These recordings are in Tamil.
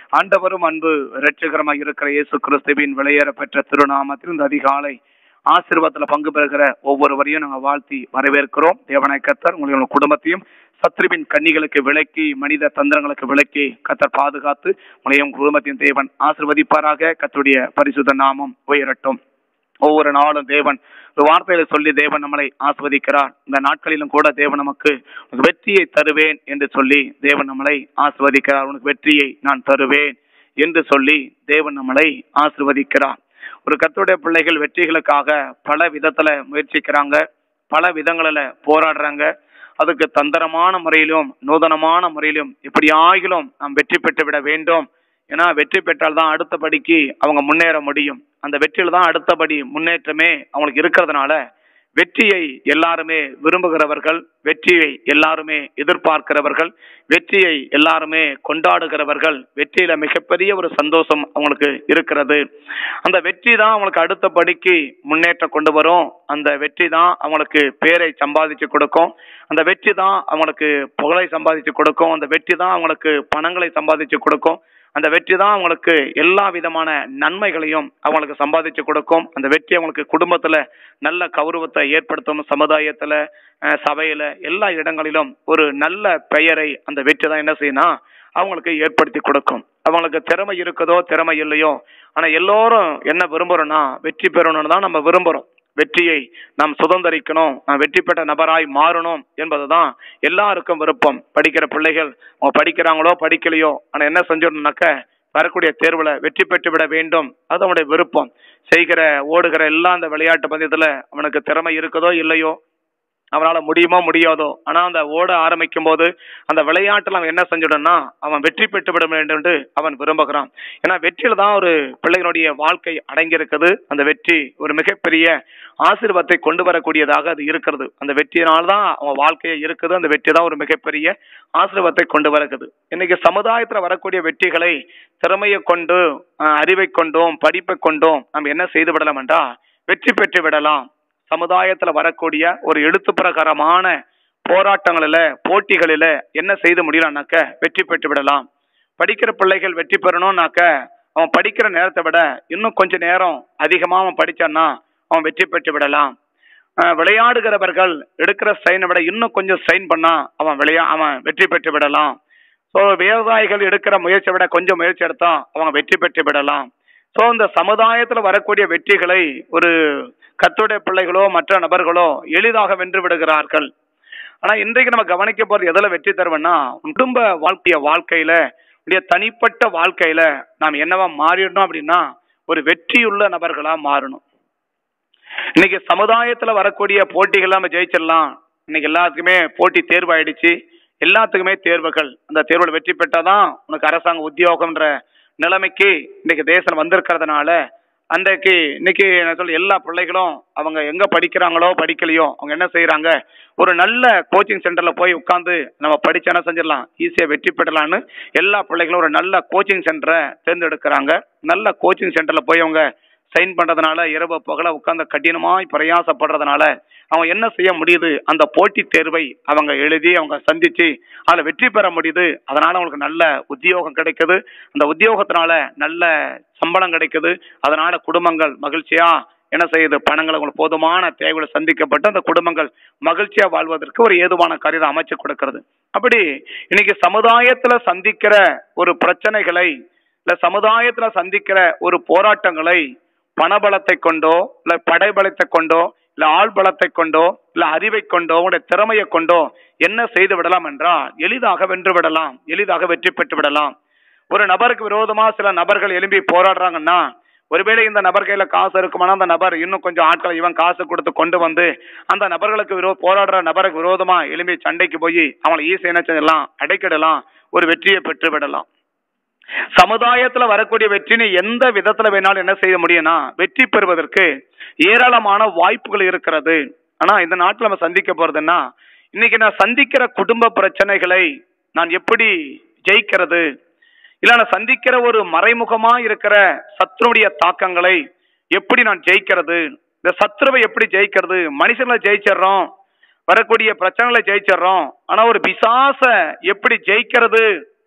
ஆண்டவரும் அன்பு இரட்சகரமாக இருக்கிற இயேசு கிறிஸ்துவின் வெளியேற பெற்ற திருநாமத்தில் இந்த அதிகாலை ஆசீர்வாதத்துல பங்கு பெறுகிற ஒவ்வொருவரையும் நாங்கள் வாழ்த்தி வரவேற்கிறோம் தேவனை கத்தர் உங்களுடைய குடும்பத்தையும் சத்ருவின் கன்னிகளுக்கு விலக்கி மனித தந்திரங்களுக்கு விலக்கி கத்தர் பாதுகாத்து உங்களையும் குடும்பத்தையும் தேவன் ஆசிர்வதிப்பாராக கத்துடைய பரிசுத்த நாமம் உயரட்டும் ஒவ்வொரு நாளும் தேவன் ஒரு வார்த்தையில சொல்லி தேவன் நம்மளை ஆஸ்வதிக்கிறார் இந்த நாட்களிலும் கூட தேவன் நமக்கு உனக்கு வெற்றியை தருவேன் என்று சொல்லி தேவன் நம்மளை ஆஸ்வதிக்கிறார் உனக்கு வெற்றியை நான் தருவேன் என்று சொல்லி தேவன் நம்மளை ஆசிர்வதிக்கிறார் ஒரு கத்துடைய பிள்ளைகள் வெற்றிகளுக்காக பல விதத்துல முயற்சிக்கிறாங்க பல விதங்களில் போராடுறாங்க அதுக்கு தந்திரமான முறையிலும் நூதனமான முறையிலும் இப்படி ஆகிலும் நாம் வெற்றி பெற்று விட வேண்டும் ஏன்னா வெற்றி பெற்றால் தான் அடுத்தபடிக்கு அவங்க முன்னேற முடியும் அந்த வெற்றியில தான் அடுத்தபடி முன்னேற்றமே அவங்களுக்கு இருக்கிறதுனால வெற்றியை எல்லாருமே விரும்புகிறவர்கள் வெற்றியை எல்லாருமே எதிர்பார்க்கிறவர்கள் வெற்றியை எல்லாருமே கொண்டாடுகிறவர்கள் வெற்றியில மிகப்பெரிய ஒரு சந்தோஷம் அவங்களுக்கு இருக்கிறது அந்த வெற்றி தான் அவங்களுக்கு அடுத்தபடிக்கு முன்னேற்றம் கொண்டு வரும் அந்த வெற்றி தான் அவங்களுக்கு பேரை சம்பாதிச்சு கொடுக்கும் அந்த வெற்றி தான் அவங்களுக்கு புகழை சம்பாதிச்சு கொடுக்கும் அந்த வெற்றி தான் அவங்களுக்கு பணங்களை சம்பாதிச்சு கொடுக்கும் அந்த வெற்றி தான் அவங்களுக்கு எல்லா விதமான நன்மைகளையும் அவங்களுக்கு சம்பாதிச்சு கொடுக்கும் அந்த வெற்றி அவங்களுக்கு குடும்பத்துல நல்ல கௌரவத்தை ஏற்படுத்தும் சமுதாயத்துல அஹ், சபையில எல்லா இடங்களிலும் ஒரு நல்ல பெயரை அந்த வெற்றி தான் என்ன செய்யணும் அவங்களுக்கு ஏற்படுத்தி கொடுக்கும் அவங்களுக்கு திறமை இருக்குதோ திறமை இல்லையோ ஆனா எல்லோரும் என்ன விரும்புறோம்னா வெற்றி பெறணும்னு தான் நம்ம விரும்புறோம் வெற்றியை நாம் சுதந்திரிக்கணும் நாம் வெற்றி பெற்ற நபராய் மாறணும் என்பதுதான் எல்லாருக்கும் விருப்பம் படிக்கிற பிள்ளைகள் அவங்க படிக்கிறாங்களோ படிக்கலையோ ஆனா என்ன செஞ்சிடணும்னாக்க வரக்கூடிய தேர்வுல வெற்றி பெற்று விட வேண்டும் அது அவனுடைய விருப்பம் செய்கிற ஓடுகிற எல்லா அந்த விளையாட்டு பந்தயத்துல அவனுக்கு திறமை இருக்குதோ இல்லையோ அவனால முடியுமோ முடியாதோ ஆனா அந்த ஓட ஆரம்பிக்கும் போது அந்த விளையாட்டுல அவன் என்ன செஞ்சிடணும்னா அவன் வெற்றி பெற்று விட வேண்டும் என்று அவன் விரும்புகிறான் ஏன்னா வெற்றியில தான் ஒரு பிள்ளைகளுடைய வாழ்க்கை அடங்கி இருக்குது அந்த வெற்றி ஒரு மிகப்பெரிய ஆசீர்வாதத்தை கொண்டு வரக்கூடியதாக அது இருக்கிறது அந்த வெற்றியினால்தான் அவன் வாழ்க்கையே இருக்குது அந்த வெற்றி தான் ஒரு மிகப்பெரிய ஆசீர்வாதத்தை கொண்டு வருகிறது இன்னைக்கு சமுதாயத்துல வரக்கூடிய வெற்றிகளை திறமையை கொண்டு அஹ், அறிவை கொண்டும் படிப்பை கொண்டும் நம்ம என்ன செய்து விடலாம் என்றா வெற்றி பெற்று விடலாம் சமுதாயத்துல வரக்கூடிய ஒரு எழுத்து பிரகாரமான போராட்டங்களில போட்டிகளில என்ன செய்து முடியலாம்னாக்க வெற்றி பெற்று விடலாம் படிக்கிற பிள்ளைகள் வெற்றி பெறணும்னாக்க அவன் படிக்கிற நேரத்தை விட இன்னும் கொஞ்ச நேரம் அதிகமா அவன் படிச்சான்னா அவன் வெற்றி பெற்று விடலாம் அஹ் விளையாடுகிறவர்கள் எடுக்கிற சைனை விட இன்னும் கொஞ்சம் சைன் பண்ணா அவன் விளையா அவன் வெற்றி பெற்று விடலாம் ஸோ விவசாயிகள் எடுக்கிற முயற்சியை விட கொஞ்சம் முயற்சி எடுத்தா அவங்க வெற்றி பெற்று விடலாம் ஸோ இந்த சமுதாயத்துல வரக்கூடிய வெற்றிகளை ஒரு கத்துடைய பிள்ளைகளோ மற்ற நபர்களோ எளிதாக வென்று விடுகிறார்கள் ஆனா இன்றைக்கு நம்ம கவனிக்க போறது எதுல வெற்றி தருவேன்னா குடும்ப வாழ்க்கைய வாழ்க்கையில உடைய தனிப்பட்ட வாழ்க்கையில நாம் என்னவா மாறிடணும் அப்படின்னா ஒரு வெற்றியுள்ள நபர்களா மாறணும் இன்னைக்கு சமுதாயத்துல வரக்கூடிய போட்டிகள் நம்ம ஜெயிச்சிடலாம் இன்னைக்கு எல்லாத்துக்குமே போட்டி தேர்வு ஆயிடுச்சு எல்லாத்துக்குமே தேர்வுகள் அந்த தேர்வுல வெற்றி பெற்றாதான் உனக்கு அரசாங்க உத்தியோகம்ன்ற நிலைமைக்கு இன்னைக்கு தேசம் வந்திருக்கிறதுனால அன்றைக்கு இன்னைக்கு நான் சொல்ல எல்லா பிள்ளைகளும் அவங்க எங்க படிக்கிறாங்களோ படிக்கலையோ அவங்க என்ன செய்யறாங்க ஒரு நல்ல கோச்சிங் சென்டர்ல போய் உட்காந்து நம்ம படிச்சு என்ன செஞ்சிடலாம் ஈஸியா வெற்றி பெறலாம்னு எல்லா பிள்ளைகளும் ஒரு நல்ல கோச்சிங் சென்டரை தேர்ந்தெடுக்கிறாங்க நல்ல கோச்சிங் சென்டர்ல போய் அவங்க சைன் பண்றதுனால இரவு பகல உட்கார்ந்து கடினமாய் பிரயாசப்படுறதுனால அவங்க என்ன செய்ய முடியுது அந்த போட்டி தேர்வை அவங்க எழுதி அவங்க சந்திச்சு அதுல வெற்றி பெற முடியுது அதனால அவங்களுக்கு நல்ல உத்தியோகம் கிடைக்குது அந்த உத்தியோகத்தினால நல்ல சம்பளம் கிடைக்குது அதனால குடும்பங்கள் மகிழ்ச்சியா என்ன செய்யுது பணங்கள் அவங்களுக்கு போதுமான தேவைகளை சந்திக்கப்பட்டு அந்த குடும்பங்கள் மகிழ்ச்சியா வாழ்வதற்கு ஒரு ஏதுவான காரியம் அமைச்சு கொடுக்கிறது அப்படி இன்னைக்கு சமுதாயத்துல சந்திக்கிற ஒரு பிரச்சனைகளை இல்ல சமுதாயத்துல சந்திக்கிற ஒரு போராட்டங்களை பணபலத்தை கொண்டோ இல்ல படைபலத்தை கொண்டோ இல்ல ஆள் பலத்தை கொண்டோ இல்ல அறிவை கொண்டோ உங்களுடைய திறமையை கொண்டோ என்ன செய்து விடலாம் என்றால் எளிதாக வென்று விடலாம் எளிதாக வெற்றி பெற்று விடலாம் ஒரு நபருக்கு விரோதமா சில நபர்கள் எழும்பி போராடுறாங்கன்னா ஒருவேளை இந்த நபர் கையில காசு இருக்குமானா அந்த நபர் இன்னும் கொஞ்சம் ஆட்களை இவன் காசு கொடுத்து கொண்டு வந்து அந்த நபர்களுக்கு விரோ போராடுற நபருக்கு விரோதமா எழும்பி சண்டைக்கு போய் அவங்களை ஈஸி என்ன செஞ்சிடலாம் அடைக்கிடலாம் ஒரு வெற்றியை பெற்று விடலாம் சமுதாயத்துல வரக்கூடிய வெற்றிని எந்த விதத்துல வேணாலும் என்ன செய்ய முடியும்னா வெற்றி பெறுவதற்கு ஏராளமான வாய்ப்புகள் இருக்கிறது ஆனா இந்த நாட்டுல நம்ம சந்திக்க போறதுன்னா இன்னைக்கு நான் சந்திக்கிற குடும்ப பிரச்சனைகளை நான் எப்படி ஜெயிக்கிறது இல்ல நான் சந்திக்கிற ஒரு மறைமுகமா இருக்கிற சத்ருடைய தாக்கங்களை எப்படி நான் ஜெயிக்கிறது இந்த சத்ருவை எப்படி ஜெயிக்கிறது மனுஷங்களை ஜெயிச்சிடுறோம் வரக்கூடிய பிரச்சனைகளை ஜெயிச்சிடுறோம் ஆனா ஒரு பிசாச எப்படி ஜெயிக்கிறது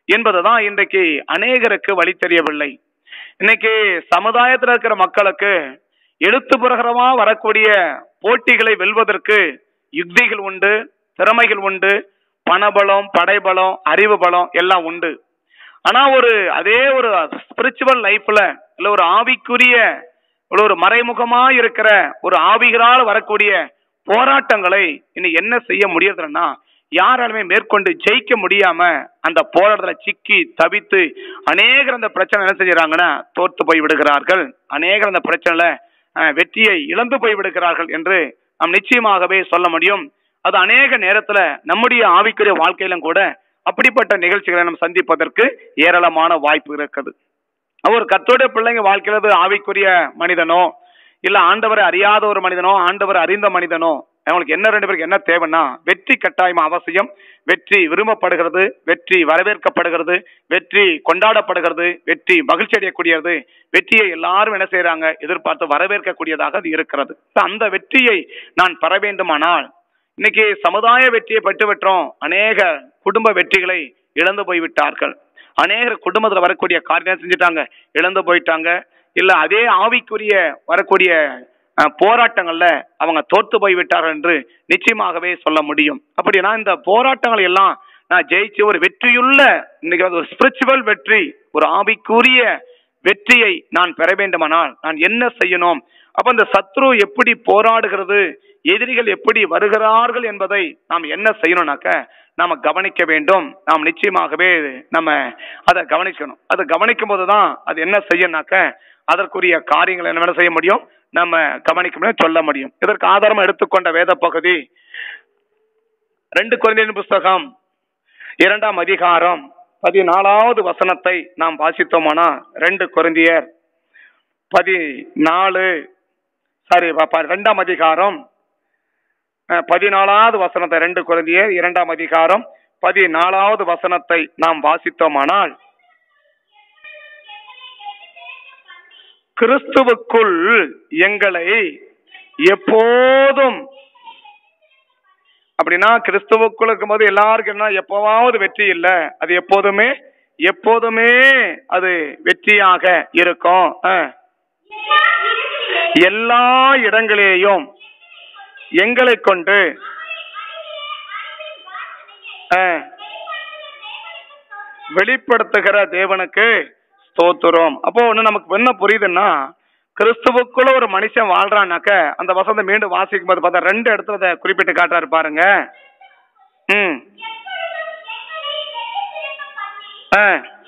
என்பதுதான் இன்றைக்கு அநேகருக்கு வழி தெரியவில்லை இன்னைக்கு சமுதாயத்தில் இருக்கிற மக்களுக்கு எழுத்து பிரகரமா வரக்கூடிய போட்டிகளை வெல்வதற்கு யுக்திகள் உண்டு திறமைகள் உண்டு பணபலம் படைபலம் அறிவு பலம் எல்லாம் உண்டு ஆனா ஒரு அதே ஒரு ஸ்பிரிச்சுவல் லைஃப்ல இல்ல ஒரு ஆவிக்குரிய ஒரு ஒரு மறைமுகமா இருக்கிற ஒரு ஆவிகளால் வரக்கூடிய போராட்டங்களை இனி என்ன செய்ய முடியறதுன்னா யாராலுமே மேற்கொண்டு ஜெயிக்க முடியாம அந்த போராட்டத்துல சிக்கி தவித்து அநேகர் அந்த பிரச்சனை என்ன செஞ்சுறாங்கன்னா தோற்று போய் விடுகிறார்கள் அநேகர் அந்த பிரச்சனையில அஹ், வெற்றியை இழந்து போய் விடுகிறார்கள் என்று நாம் நிச்சயமாகவே சொல்ல முடியும் அது அநேக நேரத்துல நம்முடைய ஆவிக்குரிய வாழ்க்கையிலும் கூட அப்படிப்பட்ட நிகழ்ச்சிகளை நம்ம சந்திப்பதற்கு ஏராளமான வாய்ப்பு இருக்குது அவர் கத்தோடைய பிள்ளைங்க வாழ்க்கையில அது ஆவிக்குரிய மனிதனோ இல்ல ஆண்டவரை அறியாத ஒரு மனிதனோ ஆண்டவரை அறிந்த மனிதனோ அவங்களுக்கு என்ன ரெண்டு பேருக்கு என்ன தேவைன்னா வெற்றி கட்டாயம் அவசியம் வெற்றி விரும்பப்படுகிறது வெற்றி வரவேற்கப்படுகிறது வெற்றி கொண்டாடப்படுகிறது வெற்றி மகிழ்ச்சி அடையக்கூடியது வெற்றியை எல்லாரும் என்ன செய்யறாங்க எதிர்பார்த்து வரவேற்கக்கூடியதாக அது இருக்கிறது அந்த வெற்றியை நான் பெற வேண்டுமானால் இன்னைக்கு சமுதாய வெற்றியை பெற்று பெற்றோம் அநேக குடும்ப வெற்றிகளை இழந்து போய்விட்டார்கள் அநேகர் குடும்பத்துல வரக்கூடிய காரியம் செஞ்சுட்டாங்க இழந்து போயிட்டாங்க இல்ல அதே ஆவிக்குரிய வரக்கூடிய அஹ், போராட்டங்கள்ல அவங்க தோத்து போய் விட்டார்கள் என்று நிச்சயமாகவே சொல்ல முடியும் அப்படின்னா இந்த போராட்டங்கள் எல்லாம் நான் ஜெயிச்சு ஒரு வெற்றியுள்ள இன்னைக்கு வந்து ஒரு ஸ்பிரிச்சுவல் வெற்றி ஒரு ஆவிக்குரிய வெற்றியை நான் பெற வேண்டுமானால் நான் என்ன செய்யணும் அப்ப இந்த சத்ரு எப்படி போராடுகிறது எதிரிகள் எப்படி வருகிறார்கள் என்பதை நாம் என்ன செய்யணும்னாக்க நாம கவனிக்க வேண்டும் நாம் நிச்சயமாகவே நம்ம அதை கவனிக்கணும் அதை கவனிக்கும் போதுதான் அது என்ன செய்யணும்னாக்க அதற்குரிய காரியங்களை என்ன செய்ய முடியும் நம்ம கவனிக்க முடியும் சொல்ல முடியும் இதற்கு ஆதாரமா எடுத்துக்கொண்ட வேத பகுதி ரெண்டு குழந்தையின் புஸ்தகம் இரண்டாம் அதிகாரம் பதினாலாவது வசனத்தை நாம் வாசித்தோமானா ரெண்டு குருந்தியர் பதினாலு சாரி ரெண்டாம் அதிகாரம் அஹ், பதினாலாவது வசனத்தை ரெண்டு குழந்தையர் இரண்டாம் அதிகாரம் பதினாலாவது வசனத்தை நாம் வாசித்தோமானால் கிறிஸ்துவுக்குள் எங்களை எப்போதும் அப்படின்னா கிறிஸ்துவுக்குள் இருக்கும்போது எல்லாருக்கும் என்ன எப்பவாவது வெற்றி இல்லை அது எப்போதுமே எப்போதுமே அது வெற்றியாக இருக்கும் அஹ். எல்லா இடங்களிலேயும் எங்களை கொண்டு அஹ், வெளிப்படுத்துகிற தேவனுக்கு ஸ்தோத்திரம் அப்போ ஒண்ணு நமக்கு என்ன புரியுதுன்னா கிறிஸ்துவுக்குள்ள ஒரு மனுஷன் வாழ்றான்னாக்க அந்த வசனத்தை மீண்டும் வாசிக்கும் போது பார்த்தா ரெண்டு இடத்துல அதை குறிப்பிட்டு காட்டுறாரு பாருங்க ம் ஆ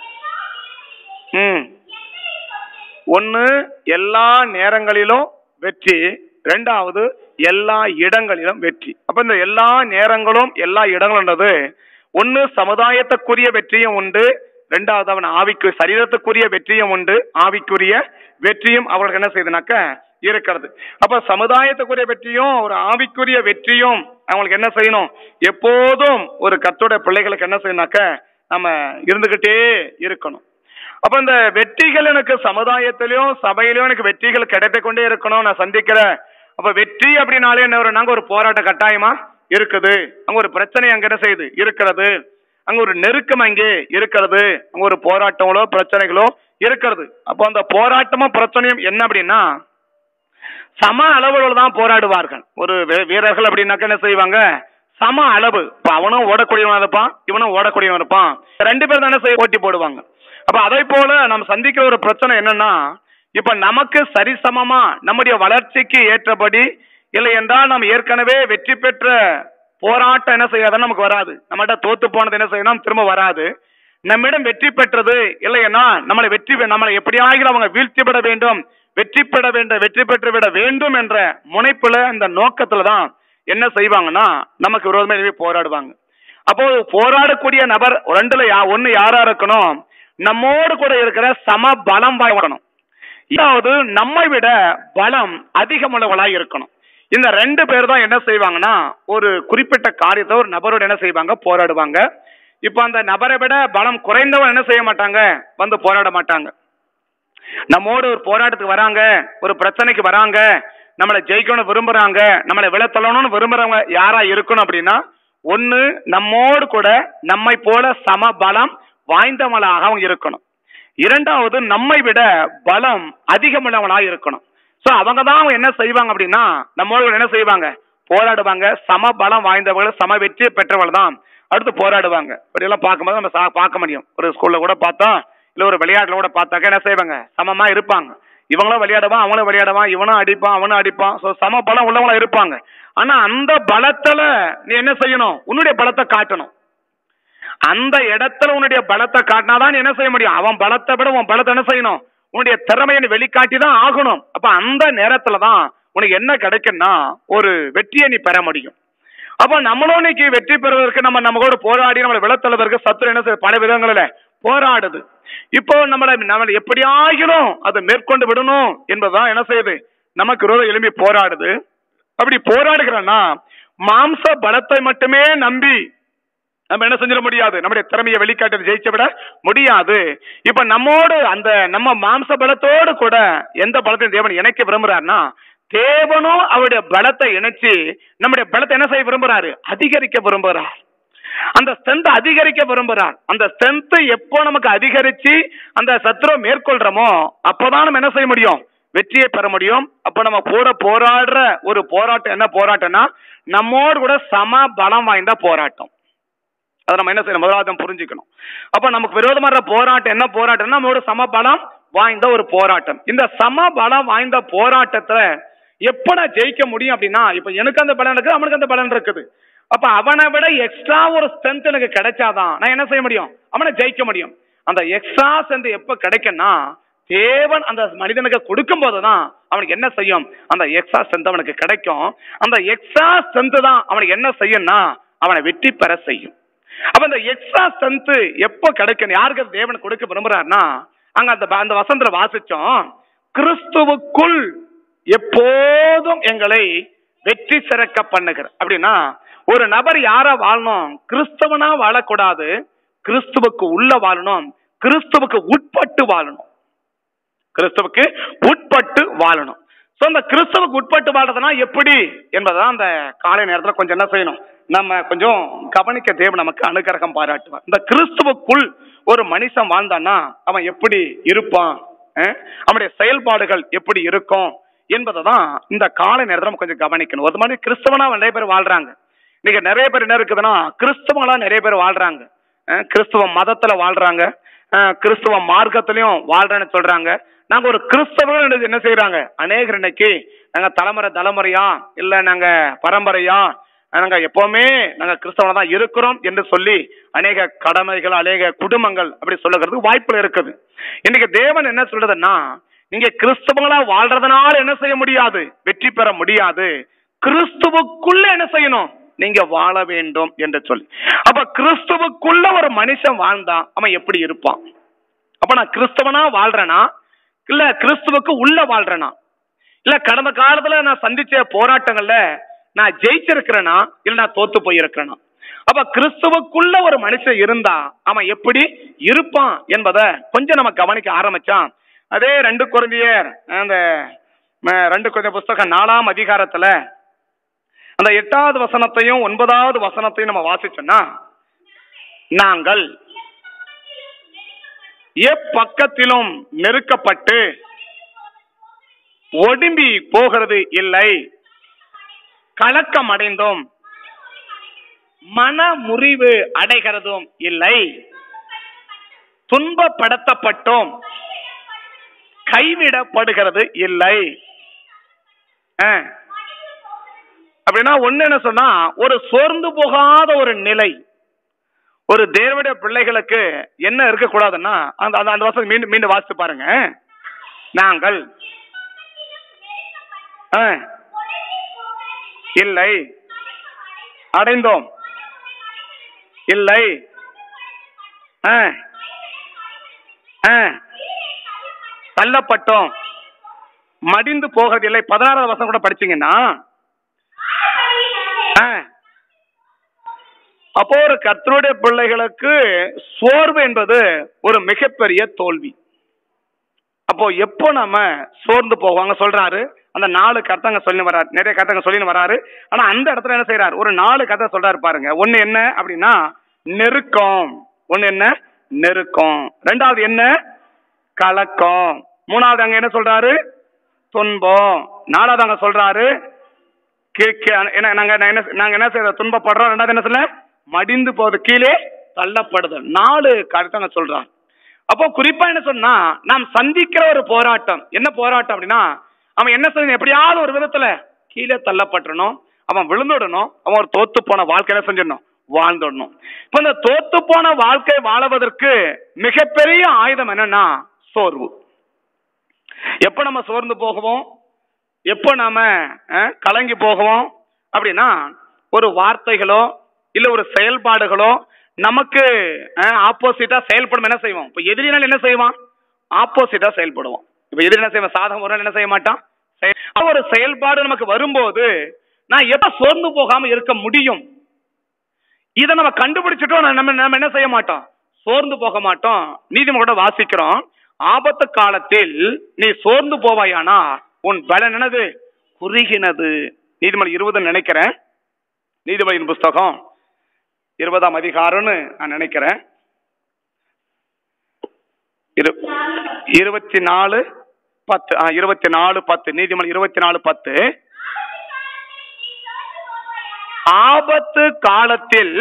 ம் ஒன்னு எல்லா நேரங்களிலும் வெற்றி ரெண்டாவது எல்லா இடங்களிலும் வெற்றி அப்ப இந்த எல்லா நேரங்களும் எல்லா இடங்களும்ன்றது ஒன்னு சமுதாயத்துக்குரிய வெற்றியும் உண்டு ரெண்டாவது அவன் ஆவிக்கு சரீரத்துக்குரிய வெற்றியும் உண்டு ஆவிக்குரிய வெற்றியும் அவர்களுக்கு என்ன செய்யுதுனாக்க இருக்கிறது அப்ப சமுதாயத்துக்குரிய வெற்றியும் ஒரு ஆவிக்குரிய வெற்றியும் அவங்களுக்கு என்ன செய்யணும் எப்போதும் ஒரு கத்தோட பிள்ளைகளுக்கு என்ன செய்யணும்னாக்க நம்ம இருந்துகிட்டே இருக்கணும் அப்ப இந்த வெற்றிகள் எனக்கு சமுதாயத்திலயும் சபையிலயும் எனக்கு வெற்றிகள் கிடைத்து கொண்டே இருக்கணும் நான் சந்திக்கிறேன் அப்ப வெற்றி அப்படின்னாலே என்ன ஒரு நாங்க ஒரு போராட்ட கட்டாயமா இருக்குது அங்க ஒரு பிரச்சனை அங்க என்ன செய்யுது இருக்கிறது அங்க ஒரு நெருக்கம் அங்கே இருக்கிறது அங்க ஒரு போராட்டங்களோ பிரச்சனைகளோ இருக்கிறது அப்போ அந்த போராட்டமும் பிரச்சனையும் என்ன அப்படின்னா சம அளவுல தான் போராடுவார்கள் ஒரு வீ- வீரர்கள் அப்படின்னாக்க என்ன செய்வாங்க சம அளவு இப்ப அவனும் ஓடக்கூடியவன் இருப்பான் இவனும் ஓடக்கூடியவன் இருப்பான் ரெண்டு பேரும் தானே செய்ய போட்டி போடுவாங்க அப்ப அதே போல நம்ம சந்திக்கிற ஒரு பிரச்சனை என்னன்னா இப்ப நமக்கு சரிசமமா நம்முடைய வளர்ச்சிக்கு ஏற்றபடி இல்லை என்றால் நாம் ஏற்கனவே வெற்றி பெற்ற போராட்டம் என்ன செய்யாத நமக்கு வராது நம்மகிட்ட தோத்து போனது என்ன செய்யணும் திரும்ப வராது நம்மிடம் வெற்றி பெற்றது இல்லைன்னா நம்மளை வெற்றி பெ- நம்மளை எப்படியாகிலும் அவங்க வீழ்த்தி விட வேண்டும் வெற்றி பெற வேண்டும் வெற்றி பெற்று விட வேண்டும் என்ற முனைப்புல அந்த நோக்கத்துல தான் என்ன செய்வாங்கன்னா நமக்கு விரோதமா எனவே போராடுவாங்க அப்போ போராடக்கூடிய நபர் ரெண்டுல யா ஒன்னு யாரா இருக்கணும் நம்மோடு கூட இருக்கிற சம பலம் வாங்கணும் இரண்டாவது நம்மை விட பலம் அதிகமுள்ளவளாய் இருக்கணும் இந்த ரெண்டு பேர் தான் என்ன செய்வாங்கன்னா ஒரு குறிப்பிட்ட காரியத்தை ஒரு நபரோட என்ன செய்வாங்க போராடுவாங்க இப்ப அந்த நபரை விட பலம் குறைந்தவன் என்ன செய்ய மாட்டாங்க வந்து போராட மாட்டாங்க நம்மோடு ஒரு போராட்டத்துக்கு வராங்க ஒரு பிரச்சனைக்கு வராங்க நம்மளை ஜெயிக்கணும் விரும்புறாங்க நம்மளை விழத்தள்ளணும்னு விரும்புறவங்க யாரா இருக்கணும் அப்படின்னா ஒண்ணு நம்மோடு கூட நம்மை போல சம பலம் வாய்ந்தவளாக அவங்க இருக்கணும் இரண்டாவது நம்மை விட பலம் அதிகமுள்ளவளாக இருக்கணும் சோ அவங்க தான் அவங்க என்ன செய்வாங்க அப்படின்னா நம்மளோட என்ன செய்வாங்க போராடுவாங்க சம பலம் வாய்ந்தவர்கள் சம வெற்றி பெற்றவர்கள் தான் அடுத்து போராடுவாங்க இப்படியெல்லாம் பார்க்கும்போது நம்ம சா- பார்க்க முடியும் ஒரு ஸ்கூல்ல கூட பார்த்தோம் இல்ல ஒரு விளையாட்டுல கூட பார்த்தாக்க என்ன செய்வாங்க சமமா இருப்பாங்க இவங்களும் விளையாடுவான் அவங்களும் விளையாடுவான் இவனும் அடிப்பான் அவனும் அடிப்பான் சோ சம பலம் உள்ளவங்களா இருப்பாங்க ஆனா அந்த பலத்துல நீ என்ன செய்யணும் உன்னுடைய பலத்தை காட்டணும் அந்த இடத்துல உன்னுடைய பலத்தை காட்டினாதான் நீ என்ன செய்ய முடியும் அவன் பலத்தை விட உன் பலத்தை என்ன செய்யணும் உன்னுடைய திறமையை நீ வெளிக்காட்டி தான் ஆகணும் அப்ப அந்த நேரத்துல தான் உனக்கு என்ன கிடைக்கும்னா ஒரு வெற்றியை நீ பெற முடியும் அப்ப நம்மளும் இன்னைக்கு வெற்றி பெறுவதற்கு நம்ம நம்ம கூட போராடி நம்மளை விளத்தளவதற்கு சத்துரு என்ன செய்ய பல விதங்களில் போராடுது இப்போ நம்மளை நம்மளை எப்படி ஆகிலும் அதை மேற்கொண்டு விடணும் என்பதுதான் என்ன செய்யுது நமக்கு விரோதம் எழும்பி போராடுது அப்படி போராடுகிறோம்னா மாம்ச பலத்தை மட்டுமே நம்பி நம்ம என்ன செஞ்சிட முடியாது நம்முடைய திறமையை வெளிக்காட்டி ஜெயிச்ச விட முடியாது இப்ப நம்மோடு அந்த நம்ம மாம்ச பலத்தோடு கூட எந்த பலத்தையும் தேவன் இணைக்க விரும்புறாருன்னா தேவனும் அவருடைய பலத்தை இணைச்சு நம்முடைய பலத்தை என்ன செய்ய விரும்புறாரு அதிகரிக்க விரும்புறார் அந்த ஸ்ட்ரென்த் அதிகரிக்க விரும்புறார் அந்த ஸ்ட்ரென்த் எப்போ நமக்கு அதிகரிச்சு அந்த சத்ருவை மேற்கொள்றோமோ அப்பதான் நம்ம என்ன செய்ய முடியும் வெற்றியை பெற முடியும் அப்ப நம்ம கூட போராடுற ஒரு போராட்டம் என்ன போராட்டம்னா நம்மோடு கூட சம பலம் வாய்ந்த போராட்டம் அதை நம்ம என்ன செய்யணும் முதலாவது நம்ம புரிஞ்சுக்கணும் அப்ப நமக்கு விரோதமான போராட்டம் என்ன போராட்டம்னா நம்மளோட சம பலம் வாய்ந்த ஒரு போராட்டம் இந்த சம பலம் வாய்ந்த போராட்டத்துல எப்ப நான் ஜெயிக்க முடியும் அப்படின்னா இப்ப எனக்கு அந்த பலன் இருக்குது அவனுக்கு அந்த பலன் இருக்குது அப்ப அவனை விட எக்ஸ்ட்ரா ஒரு ஸ்ட்ரென்த் எனக்கு கிடைச்சாதான் நான் என்ன செய்ய முடியும் அவனை ஜெயிக்க முடியும் அந்த எக்ஸ்ட்ரா ஸ்ட்ரென்த் எப்ப கிடைக்கும்னா தேவன் அந்த மனிதனுக்கு கொடுக்கும் போதுதான் அவனுக்கு என்ன செய்யும் அந்த எக்ஸ்ட்ரா ஸ்ட்ரென்த் அவனுக்கு கிடைக்கும் அந்த எக்ஸ்ட்ரா ஸ்ட்ரென்த் தான் அவனுக்கு என்ன செய்யும்னா அவனை வெற்றி பெற செய்யும் அப்ப இந்த எக்ஸ்ட்ரா ஸ்ட்ரென்த் எப்போ கிடைக்கும் யாருக்கு அது தேவன் கொடுக்க விரும்புறாருன்னா அங்க அந்த அந்த வசந்திர வாசிச்சோம் கிறிஸ்துவுக்குள் எப்போதும் எங்களை வெற்றி சிறக்க பண்ணுகிற அப்படின்னா ஒரு நபர் யாரா வாழணும் கிறிஸ்தவனா வாழக்கூடாது கிறிஸ்துவுக்கு உள்ள வாழணும் கிறிஸ்துவுக்கு உட்பட்டு வாழணும் கிறிஸ்துவுக்கு உட்பட்டு வாழணும் சோ அந்த கிறிஸ்துவுக்கு உட்பட்டு வாழ்றதுனா எப்படி என்பதான் அந்த காலை நேரத்துல கொஞ்சம் என்ன செய்யணும் நம்ம கொஞ்சம் கவனிக்க தேவன் நமக்கு அனுகிரகம் பாராட்டுவார் இந்த கிறிஸ்துவுக்குள் ஒரு மனுஷன் வாழ்ந்தான்னா அவன் எப்படி இருப்பான் அஹ்? அவனுடைய செயல்பாடுகள் எப்படி இருக்கும் என்பதை தான் இந்த காலை நேரத்துல நம்ம கொஞ்சம் கவனிக்கணும் ஒரு மாதிரி கிறிஸ்தவனா நிறைய பேர் வாழ்றாங்க இன்னைக்கு நிறைய பேர் என்ன இருக்குதுன்னா கிறிஸ்தவங்களா நிறைய பேர் வாழ்றாங்க அஹ் கிறிஸ்துவ மதத்துல வாழ்றாங்க அஹ் கிறிஸ்துவ மார்க்கத்திலையும் வாழ்றேன்னு சொல்றாங்க நாங்க ஒரு கிறிஸ்தவர்கள் என்ன செய்யறாங்க அநேகர் இன்னைக்கு நாங்க தலைமுறை தலைமுறையா இல்ல நாங்க பரம்பரையா நாங்க எப்பவுமே நாங்க கிறிஸ்தவனா தான் இருக்கிறோம் என்று சொல்லி அநேக கடமைகள் அநேக குடும்பங்கள் அப்படி சொல்லுகிறதுக்கு வாய்ப்புகள் இருக்குது இன்னைக்கு தேவன் என்ன சொல்றதுன்னா நீங்க கிறிஸ்தவங்களா வாழ்றதுனால என்ன செய்ய முடியாது வெற்றி பெற முடியாது கிறிஸ்துவுக்குள்ள என்ன செய்யணும் நீங்க வாழ வேண்டும் என்று சொல்லி அப்ப கிறிஸ்துவுக்குள்ள ஒரு மனுஷன் வாழ்ந்தான் அவன் எப்படி இருப்பான் அப்ப நான் கிறிஸ்தவனா வாழ்றேனா இல்ல கிறிஸ்துவுக்கு உள்ள வாழ்றேனா இல்ல கடந்த காலத்துல நான் சந்திச்ச போராட்டங்கள்ல நான் ஜெயிச்சிருக்கிறேனா இல்ல நான் தோத்து போயிருக்கிறேனா அப்ப கிறிஸ்துவுக்குள்ள ஒரு மனுஷன் இருந்தா அவன் எப்படி இருப்பான் என்பதை கொஞ்சம் நம்ம கவனிக்க ஆரம்பிச்சான் அதே ரெண்டு குழந்தையர் அந்த ம- ரெண்டு குழந்தை புஸ்தகம் நாலாம் அதிகாரத்துல அந்த எட்டாவது வசனத்தையும் ஒன்பதாவது வசனத்தையும் நம்ம வாசிச்சோம்னா நாங்கள் எப்பக்கத்திலும் நெருக்கப்பட்டு ஒடும்பி போகிறது இல்லை கலக்கம் அடைந்தோம் மன முறிவு அடைகிறதும் இல்லை துன்பப்படுத்தப்பட்டோம் கைவிடப்படுகிறது இல்லை ஆ. அப்படின்னா ஒண்ணு என்ன சொன்னா ஒரு சோர்ந்து போகாத ஒரு நிலை ஒரு தேவனுடைய பிள்ளைகளுக்கு என்ன இருக்கக்கூடாதுன்னா அந்த அந்த அந்த வசனம் மீண்டும் மீண்டும் வாசித்து பாருங்க நாங்கள் ஆ, இல்லை அடைந்தோம் இல்லை ஆ, ஆ, தள்ளப்பட்டோம் மடிந்து போகிறதில்லை பதினாறாவது வசனம் கூட படிச்சீங்கன்னா ஆ, அப்போ ஒரு கர்த்தருடைய பிள்ளைகளுக்கு சோர்வு என்பது ஒரு மிகப்பெரிய தோல்வி அப்போ எப்போ நம்ம சோர்ந்து போவாங்க சொல்றாரு அந்த நாலு கர்த்தங்க சொல்லி வர்றாரு நிறைய கர்த்தங்க சொல்லி வராரு ஆனா அந்த இடத்துல என்ன செய்யறாரு ஒரு நாலு கதை சொல்றாரு பாருங்க ஒண்ணு என்ன அப்படின்னா நெருக்கம் ஒண்ணு என்ன நெருக்கம் ரெண்டாவது என்ன கலக்கம் மூணாவது அங்க என்ன சொல்றாரு துன்பம் நாலாவது அங்க சொல்றாரு கீ- கீ- என்ன நாங்க நான் என்ன நாங்க என்ன செய்யறோம் துன்பப்படுறோம் ரெண்டாவது என்ன சொல்ல மடிந்து போகுது கீழே தள்ளப்படுதல் நாலு கருத்தங்க சொல்றான் அப்போ குறிப்பா என்ன சொன்னா நாம் சந்திக்கிற ஒரு போராட்டம் என்ன போராட்டம் அப்படின்னா அவன் என்ன செய்யணும் எப்படியாவது ஒரு விதத்துல கீழே தள்ளப்பட்டுறணும் அவன் விழுந்துடணும் அவன் ஒரு தோத்து போன வாழ்க்கையில செஞ்சிடணும் வாழ்ந்துடணும் இப்ப இந்த தோத்து போன வாழ்க்கை வாழுவதற்கு மிகப்பெரிய ஆயுதம் என்னன்னா சோர்வு எப்ப நம்ம சோர்ந்து போகுவோம் எப்போ நாம அஹ், கலங்கி போகுவோம் அப்படின்னா ஒரு வார்த்தைகளோ இல்ல ஒரு செயல்பாடுகளோ நமக்கு ஆப்போசிட்டா செயல்படும் என்ன செய்வோம் இப்ப எதிரினால் என்ன செய்வான் ஆப்போசிட்டா செயல்படுவோம் இப்ப எதிரி என்ன செய்வான் சாதகம் ஒரு நாள் என்ன செய்ய மாட்டான் செய- அப்ப ஒரு செயல்பாடு நமக்கு வரும்போது நான் எப்ப சோர்ந்து போகாம இருக்க முடியும் இதை நம்ம கண்டுபிடிச்சிட்டோம் நம்ம நம்ம என்ன செய்ய மாட்டோம் சோர்ந்து போக மாட்டோம் நீதிமன்ற வாசிக்கிறோம் ஆபத்து காலத்தில் நீ சோர்ந்து போவாயானா உன் பலன் என்னது குறுகினது நீதிமொழி இருபது நினைக்கிறேன் நீதிமொழியின் புஸ்தகம் இருபதாம் அதிகாரம்னு நான் நினைக்கிறேன் இரு- இருபத்தி நாலு பத்து ஆ, இருபத்தி நாலு பத்து நீதிமொழி இருபத்தி நாலு பத்து ஆபத்து காலத்தில்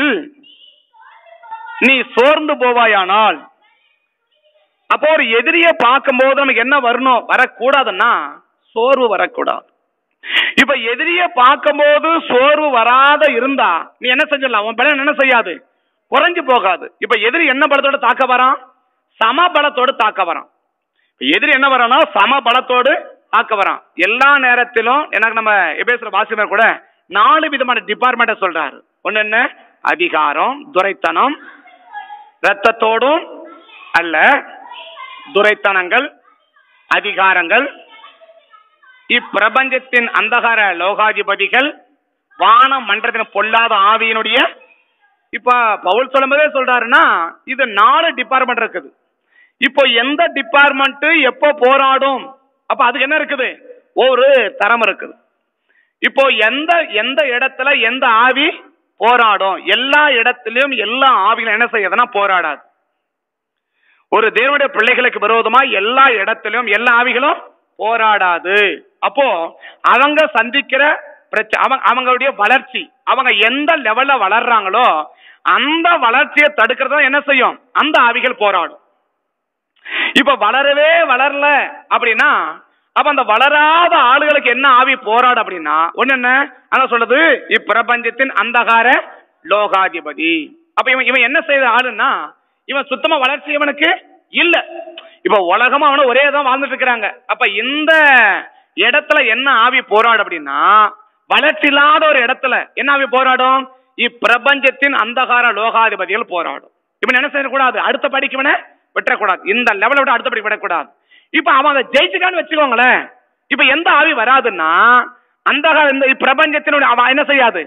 நீ சோர்ந்து போவாயானால் அப்போ ஒரு எதிரியை பார்க்கும்போது நமக்கு என்ன வரணும் வரக்கூடாதுன்னா சோர்வு வரக்கூடாது இப்ப எதிரியை பார்க்கும்போது சோர்வு வராத இருந்தா நீ என்ன செஞ்சிடலாம் உன் பலம் என்ன செய்யாது குறைஞ்சு போகாது இப்ப எதிரி என்ன பலத்தோட தாக்க வரான் சம பலத்தோடு தாக்க வரான் இப்ப எதிரி என்ன வரானா சம பலத்தோடு தாக்க வரான் எல்லா நேரத்திலும் எனக்கு நம்ம எபேசுற வாசிமர் கூட நாலு விதமான டிபார்ட்மெண்ட்டை சொல்றாரு ஒண்ணு என்ன அதிகாரம் துரைத்தனம் ரத்தத்தோடும் அல்ல துரைத்தனங்கள் அதிகாரங்கள் இப்பிரபஞ்சத்தின் அந்தகார லோகாதிபதிகள் வான மன்றத்தின் பொல்லாத ஆவியினுடைய இப்ப பவுல் சொல்லும்போதே சொல்றாருன்னா இது நாலு டிபார்ட்மெண்ட் இருக்குது இப்போ எந்த டிபார்ட்மெண்ட் எப்போ போராடும் அப்ப அதுக்கு என்ன இருக்குது ஒரு தரம் இருக்குது இப்போ எந்த எந்த இடத்துல எந்த ஆவி போராடும் எல்லா இடத்திலும் எல்லா ஆவிகளும் என்ன செய்யுதுன்னா போராடாது ஒரு தேவனுடைய பிள்ளைகளுக்கு விரோதமா எல்லா இடத்திலும் எல்லா ஆவிகளும் போராடாது அப்போ அவங்க சந்திக்கிற பிரச்சனை அவங்க அவங்களுடைய வளர்ச்சி அவங்க எந்த லெவல்ல வளர்றாங்களோ அந்த வளர்ச்சியை தடுக்கிறதா என்ன செய்யும் அந்த ஆவிகள் போராடும் இப்ப வளரவே வளரல அப்படின்னா அப்ப அந்த வளராத ஆளுகளுக்கு என்ன ஆவி போராடு அப்படின்னா ஒண்ணு என்ன அங்க சொல்லுது இப்பிரபஞ்சத்தின் அந்தகார லோகாதிபதி அப்ப இவன் இவன் என்ன செய்த ஆளுன்னா இவன் சுத்தமா வளர்ச்சி இவனுக்கு இல்ல இப்ப உலகமா அவன ஒரே தான் வாழ்ந்துட்டு இருக்கிறாங்க அப்ப இந்த இடத்துல என்ன ஆவி போராடு அப்படின்னா வளர்ச்சி இல்லாத ஒரு இடத்துல என்ன ஆவி போராடும் இப்பிரபஞ்சத்தின் அந்தகார லோகாதிபதிகள் போராடும் இவன் என்ன செய்யக்கூடாது அடுத்த படிக்கு இவனை விட்டுறக்கூடாது இந்த லெவலை விட அடுத்த படி விடக்கூடாது இப்ப அவன் அதை ஜெயிச்சுக்கான்னு வச்சுக்கோங்களேன் இப்ப எந்த ஆவி வராதுன்னா அந்த இந்த பிரபஞ்சத்தினுடைய அவன் என்ன செய்யாது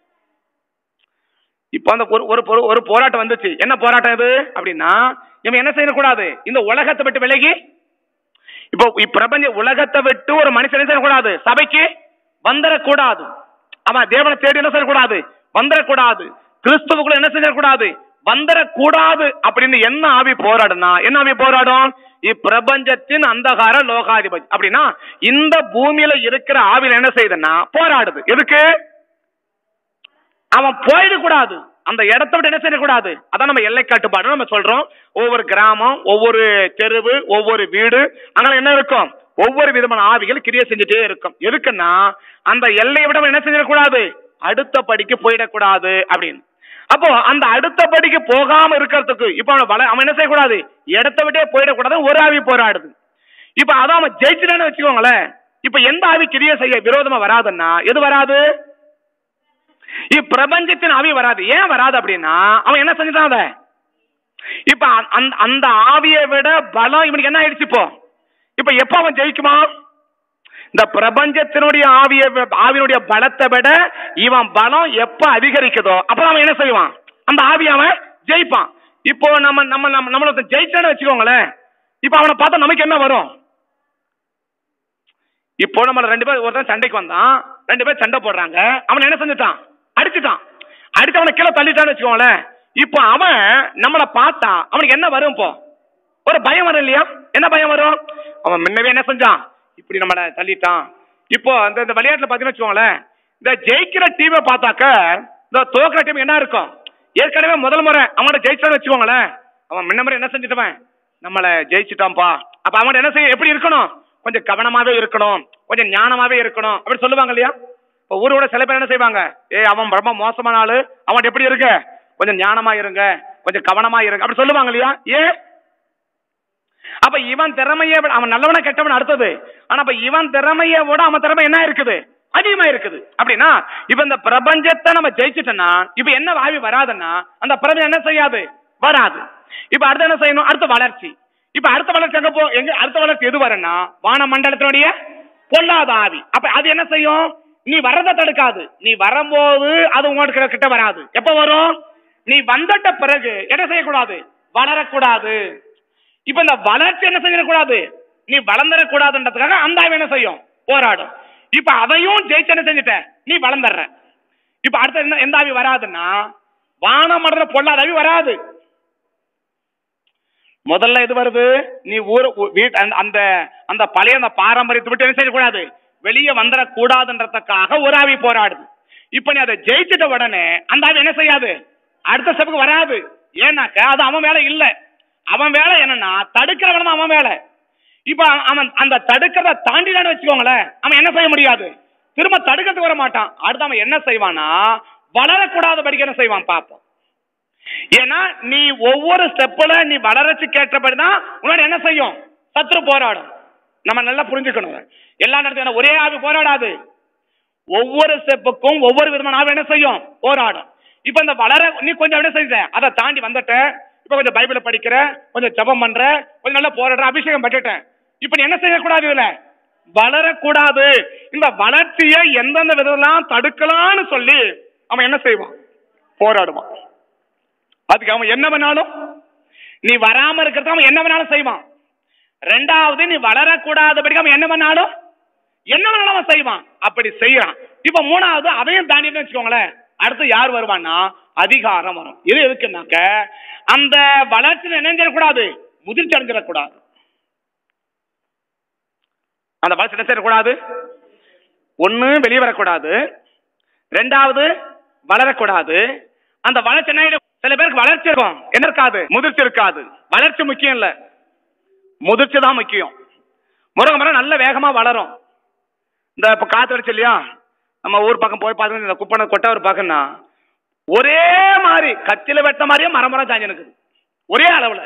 இப்போ அந்த ஒரு ஒரு பொரு- ஒரு போராட்டம் வந்துச்சு என்ன போராட்டம் இது அப்படின்னா இவன் என்ன செய்யக்கூடாது இந்த உலகத்தை விட்டு விலகி இப்போ இப்பிரபஞ்ச உலகத்தை விட்டு ஒரு மனுஷன் என்ன செய்யக்கூடாது சபைக்கு வந்துடக்கூடாது அவன் தேவனை தேடி என்ன செய்யக்கூடாது வந்துடக்கூடாது கிறிஸ்துவுக்குள்ள என்ன செய்யக்கூடாது வந்துடக்கூடாது அப்படின்னு என்ன ஆவி போராடுனா என்ன ஆவி போராடும் இப்பிரபஞ்சத்தின் அந்தகார லோகாதிபதி அப்படின்னா இந்த பூமியில இருக்கிற ஆவில என்ன செய்யுதுன்னா போராடுது எதுக்கு அவன் போயிடக்கூடாது அந்த இடத்த விட்டு என்ன செய்யக்கூடாது அதான் நம்ம எல்லை கட்டுப்பாடு நம்ம சொல்றோம் ஒவ்வொரு கிராமம் ஒவ்வொரு தெருவு ஒவ்வொரு வீடு அங்க என்ன இருக்கும் ஒவ்வொரு விதமான ஆவிகள் கிரியை செஞ்சுட்டே இருக்கும் எதுக்குன்னா அந்த எல்லையை விட அவன் என்ன செஞ்சிடக்கூடாது அடுத்த படிக்கு போயிடக்கூடாது அப்படின்னு அப்போ அந்த அடுத்த படிக்கு போகாம இருக்கிறதுக்கு இப்ப அவன் வள- அவன் என்ன செய்யக்கூடாது இடத்த விட்டே போயிடக்கூடாது ஒரு ஆவி போராடுது இப்ப அதான் அவன் ஜெயிச்சுட்டான்னு வச்சுக்கோங்களேன் இப்ப எந்த ஆவி கிரியை செய்ய விரோதமா வராதுன்னா எது வராது இப்பிரபஞ்சத்தின் ஆவி வராது ஏன் வராது அப்படின்னா அவன் என்ன செஞ்சுட்டான் அத இப்ப அந்த- அந்த அந்த ஆவியை விட பலம் இவனுக்கு என்ன ஆயிடுச்சு இப்போ இப்ப எப்ப அவன் ஜெயிக்குமா இந்த பிரபஞ்சத்தினுடைய ஆவிய ஆவியினுடைய பலத்தை விட இவன் பலம் எப்ப அதிகரிக்குதோ அப்ப அவன் என்ன செய்வான் அந்த ஆவி அவன் ஜெயிப்பான் இப்போ நம்ம நம்ம நம்ம நம்மள ஜெயிச்சான்னு வச்சுக்கோங்களேன் இப்போ அவனை பார்த்தா நமக்கு என்ன வரும் இப்போ நம்ம ரெண்டு பேர் ஒருத்தன் சண்டைக்கு வந்தான் ரெண்டு பேர் சண்டை போடுறாங்க அவன் என்ன செஞ்சுட்டான் அடிச்சுட்டான் அடிச்சு அவனை கீழே தள்ளிட்டான்னு வச்சுக்கோங்களேன் இப்போ அவன் நம்மளை பார்த்தா அவனுக்கு என்ன வரும் இப்போ ஒரு பயம் வரும் இல்லையா என்ன பயம் வரும் அவன் முன்னவே என்ன செஞ்சான் இப்படி நம்மளை தள்ளிட்டான் இப்போ அந்த இந்த விளையாட்டுல பாத்தீங்கன்னு வச்சுக்கோங்களேன் இந்த ஜெயிக்கிற டீமை பார்த்தாக்க இந்த தோக்குற டீம் என்ன இருக்கும் ஏற்கனவே முதல் முறை அவன்கிட்ட ஜெயிச்சான்னு வச்சுக்கோங்களேன் அவன் முன்ன முறை என்ன செஞ்சுட்டவன் நம்மளை ஜெயிச்சிட்டான்ப்பா அப்ப அவன் என்ன செய்ய எப்படி இருக்கணும் கொஞ்சம் கவனமாவே இருக்கணும் கொஞ்சம் ஞானமாவே இருக்கணும் அப்படி சொல்லுவாங்க இல்லையா இப்போ ஊரோட சில பேர் என்ன செய்வாங்க ஏய் அவன் ரொம்ப மோசமான ஆளு அவன் எப்படி இருக்க கொஞ்சம் ஞானமா இருங்க கொஞ்சம் கவனமா இருங்க அப்படி சொல்லுவாங்க இல்லையா ஏன் அப்ப இவன் திறமையை விட அவன் நல்லவனா கெட்டவன் அடுத்தது ஆனா அப்ப இவன் திறமையை விட அவன் திறமை என்ன இருக்குது அதிகமா இருக்குது அப்படின்னா இப்ப இந்த பிரபஞ்சத்தை நம்ம ஜெயிச்சிட்டோம்னா இப்ப என்ன வாவி வராதுன்னா அந்த பிரபஞ்சம் என்ன செய்யாது வராது இப்ப அடுத்து என்ன செய்யணும் அடுத்த வளர்ச்சி இப்ப அடுத்த வளர்ச்சி எங்க போ எங்க அடுத்த வளர்ச்சி எது வரும்னா வான மண்டலத்தினுடைய பொல்லாத ஆவி அப்ப அது என்ன செய்யும் நீ வரதை தடுக்காது நீ வரும்போது அது உங்களுக்கு கிட்ட வராது எப்ப வரும் நீ வந்துட்ட பிறகு என்ன செய்யக்கூடாது வளரக்கூடாது இப்ப இந்த வளர்ச்சி என்ன செஞ்சிடக்கூடாது நீ வளர்ந்துடக்கூடாதுன்றதுக்காக அந்த ஆவி என்ன செய்யும் போராடும் இப்ப அதையும் ஜெயிச்சு என்ன செஞ்சுட்ட நீ வளர்ந்துடுற இப்ப அடுத்த என்ன எந்த ஆவி வராதுன்னா வானமடல பொல்லாத ஆவி வராது முதல்ல எது வருது நீ ஊர் வீட் அந்த- அந்த அந்த பழைய அந்த பாரம்பரியத்தை விட்டு என்ன செய்யக்கூடாது வெளியே வந்துடக்கூடாதுன்றதுக்காக ஒரு ஆவி போராடுது இப்ப நீ அதை ஜெயிச்சிட்ட உடனே அந்த ஆவி என்ன செய்யாது அடுத்த ஸ்டெப்புக்கு வராது ஏன்னாக்க அது அவன் வேலை இல்ல அவன் வேலை என்னன்னா தடுக்கிறவன் தான் அவன் வேலை இப்ப அவன் அந்த தடுக்கிறத தாண்டினான்னு வச்சுக்கோங்களேன் அவன் என்ன செய்ய முடியாது திரும்ப தடுக்கிறதுக்கு வர மாட்டான் அடுத்து அவன் என்ன செய்வானா வளரக்கூடாதபடிக்கு என்ன செய்வான் பார்ப்போம் ஏன்னா நீ ஒவ்வொரு ஸ்டெப்ல நீ வளர்ச்சி கேட்டபடி தான் உன்னோட என்ன செய்யும் சத்ரு போராடும் நம்ம நல்லா புரிஞ்சுக்கணும் எல்லா நேரத்தையும் ஒரே ஆவி போராடாது ஒவ்வொரு ஸ்டெப்புக்கும் ஒவ்வொரு விதமான ஆவி என்ன செய்யும் போராடும் இப்ப இந்த வளர நீ கொஞ்சம் என்ன செஞ்ச அதை தாண்டி வந்துட்ட இப்ப கொஞ்சம் பைபிளை படிக்கிற கொஞ்சம் ஜெபம் பண்ற கொஞ்சம் நல்லா போராடுற அபிஷேகம் பட்டுட்டேன் இப்ப நீ என்ன செய்யக்கூடாது இதுல வளரக்கூடாது இந்த வளர்ச்சியை எந்தெந்த விதம்லாம் தடுக்கலாம்னு சொல்லி அவன் என்ன செய்வான் போராடுவான் அதுக்கு அவன் என்ன வேணாலும் நீ வராம இருக்கிறதுக்கு அவன் என்ன வேணாலும் செய்வான் ரெண்டாவது நீ வளரக்கூடாதபடிக்கு அவன் என்ன பண்ணாலும் என்ன வேணாலும் அவன் செய்வான் அப்படி செய்யறான் இப்ப மூணாவது அதையும் தாண்டின்னு வச்சுக்கோங்களேன் அடுத்து யார் வருவான்னா அதிகாரம் வரும் இது எதுக்குன்னாக்க அந்த வளர்ச்சியில் இணைஞ்சிடக்கூடாது முதிர்ச்சி அடைஞ்சிடக்கூடாது அந்த வளர்ச்சி என்ன செய்யக்கூடாது ஒண்ணு வெளியே வரக்கூடாது ரெண்டாவது வளரக்கூடாது அந்த வளர்ச்சி என்ன ஆயிடும்? சில பேருக்கு வளர்ச்சி இருக்கும் என்ன இருக்காது முதிர்ச்சி இருக்காது வளர்ச்சி முக்கியம் இல்ல முதிர்ச்சி தான் முக்கியம் முருங்கை மரம் நல்ல வேகமா வளரும் இந்த இப்ப காத்து அடிச்சு இல்லையா நம்ம ஊர் பக்கம் போய் பார்த்தீங்கன்னா இந்த குப்பனை கொட்டவர் பார்க்கணும்னா ஒரே மாதிரி கத்தில வெட்ட மாதிரியே மரம் மரம் சாஞ்சு இருக்குது ஒரே அளவுல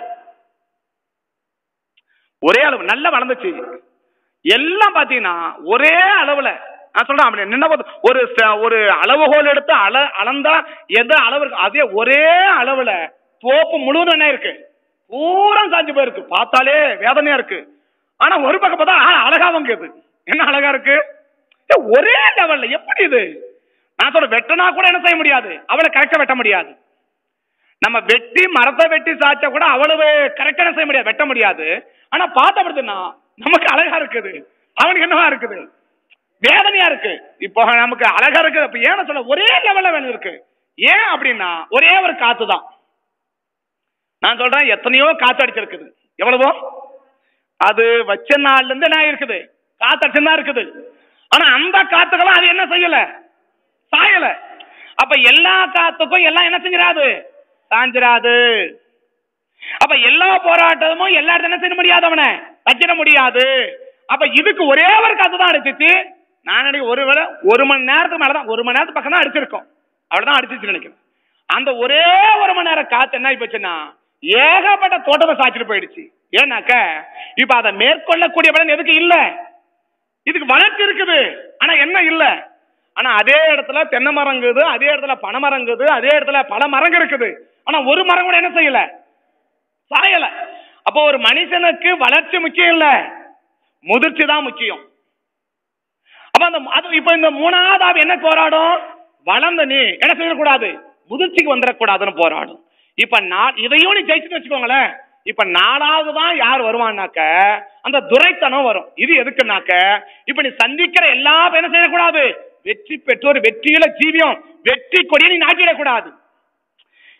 ஒரே அளவு நல்லா வளர்ந்துச்சு எல்லாம் பாத்தீங்கன்னா ஒரே அளவுல நான் சொல்றேன் அப்படி நின்ன போது ஒரு ச- ஒரு அளவுகோல் எடுத்து அள அளந்தா எந்த அளவு இருக்கு அதே ஒரே அளவுல தோப்பு முழுவதும் என்ன இருக்கு பூரா சாஞ்சு போயிருக்கு பார்த்தாலே வேதனையா இருக்கு ஆனா ஒரு பக்கம் பார்த்தா ஆ, அழகா வாங்குது என்ன அழகா இருக்கு ஏ, ஒரே லெவல்ல எப்படி இது நான் சொல்ற வெட்டினா கூட என்ன செய்ய முடியாது அவளை கரெக்டா வெட்ட முடியாது நம்ம வெட்டி மரத்தை வெட்டி சாய்ச்சா கூட அவ்வளவு கரெக்டா என்ன செய்ய முடியாது வெட்ட முடியாது ஆனா பார்த்த படுத்துனா நமக்கு அழகா இருக்குது அவனுக்கு என்னவா இருக்குது வேதனையா இருக்கு இப்போ நமக்கு அழகா இருக்கு அப்ப ஏன் சொல்ல ஒரே லெவல்ல வேணும் இருக்கு ஏன் அப்படின்னா ஒரே ஒரு காத்து தான் நான் சொல்றேன் எத்தனையோ காத்து அடிச்சிருக்குது எவ்வளவோ அது வச்ச நாள்ல இருந்து என்ன இருக்குது காத்து அடிச்சுதான் இருக்குது ஆனா அந்த காத்துக்கெல்லாம் அது என்ன செய்யல சாயல அப்ப எல்லா காத்துக்கும் எல்லாம் என்ன செஞ்சிடாது சாஞ்சிராது அப்ப எல்லா போராட்டமும் எல்லா இடத்துல என்ன செய்ய முடியாது அவனை வச்சிட முடியாது அப்ப இதுக்கு ஒரே ஒரு காத்து தான் அடிச்சிச்சு நான் நினைக்கிறேன் ஒரு வேளை ஒரு மணி நேரத்துக்கு மேலதான் ஒரு மணி நேரத்துக்கு பக்கம் தான் அடிச்சிருக்கோம் அவ்வளவுதான் அடிச்சிச்சு நினைக்கிறேன் அந்த ஒரே ஒரு மணி நேரம் காத்து என்ன ஆகி போச்சுன்னா ஏகப்பட்ட தோட்டத்தை சாய்ச்சிட்டு போயிடுச்சு ஏன்னாக்க இப்ப அதை மேற்கொள்ளக்கூடிய பலன் எதுக்கு இல்ல இதுக்கு வளர்ச்சி இருக்குது ஆனா என்ன இல்ல ஆனா அதே இடத்துல தென்னை மரங்குது அதே இடத்துல பனை மரங்குது அதே இடத்துல பல மரங்க இருக்குது ஆனா ஒரு மரம் கூட என்ன செய்யல சாயல அப்போ ஒரு மனுஷனுக்கு வளர்ச்சி முக்கியம் இல்ல முதிர்ச்சி தான் முக்கியம் அப்ப அந்த அது இப்ப இந்த மூணாவது ஆவி என்ன போராடும் வளர்ந்த நீ என்ன செய்யக்கூடாது முதிர்ச்சிக்கு வந்துடக்கூடாதுன்னு போராடும் இப்ப நான் இதையும் நீ ஜெயிச்சுன்னு வச்சுக்கோங்களேன் இப்ப நாலாவது தான் யார் வருவான்னாக்க அந்த துரைத்தனம் வரும் இது எதுக்குனாக்க இப்ப நீ சந்திக்கிற எல்லா பேரும் என்ன செய்யக்கூடாது வெற்றி பெற்றோர் வெற்றியில ஜீவியம் வெற்றி கொடியை நீ நாட்டிடக்கூடாது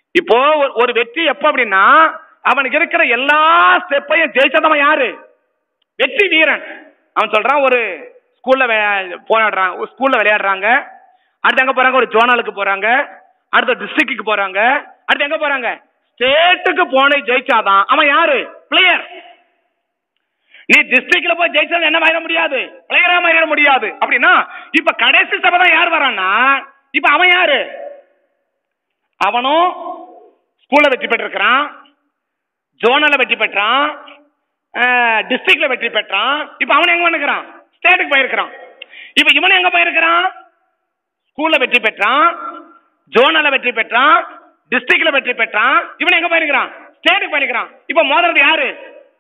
இப்போ ஒரு- ஒரு வெற்றி எப்ப அப்படின்னா அவனுக்கு இருக்கிற எல்லா ஸ்டெப்பையும் ஜெயிச்சதவன் யாரு வெற்றி வீரன் அவன் சொல்றான் ஒரு ஸ்கூல்ல போராடுறான் ஒரு ஸ்கூல்ல விளையாடுறாங்க அடுத்து எங்க போறாங்க ஒரு ஜோனலுக்கு போறாங்க அடுத்து டிஸ்ட்ரிக்ட்டுக்கு போறாங்க அடுத்து எங்க போறாங்க ஸ்டேட்டுக்கு போன ஜெயிச்சாதான் அவன் யாரு பிளேயர் நீ டிஸ்ட்ரிக்ட்ல போய் ஜெயிச்சது என்ன மாறிட முடியாது பிளேயரா மாறிட முடியாது அப்படின்னா இப்ப கடைசி சபை தான் யார் வரான்னா இப்ப அவன் யாரு அவனும் ஸ்கூல்ல வெற்றி பெற்றிருக்கிறான் ஜோனல்ல வெற்றி பெற்றான் டிஸ்ட்ரிக்ட்ல வெற்றி பெற்றான் இப்ப அவன் எங்க வந்துக்கிறான் ஸ்டேட்டுக்கு போயிருக்கிறான் இப்ப இவன் எங்க போயிருக்கிறான் ஸ்கூல்ல வெற்றி பெற்றான் ஜோனல்ல வெற்றி பெற்றான் டிஸ்ட்ரிக்ட்ல வெற்றி பெற்றான் இவன் எங்க போயிருக்கிறான் ஸ்டேட்டுக்கு போயிருக்கிறான் இப்ப மோதுறது யாரு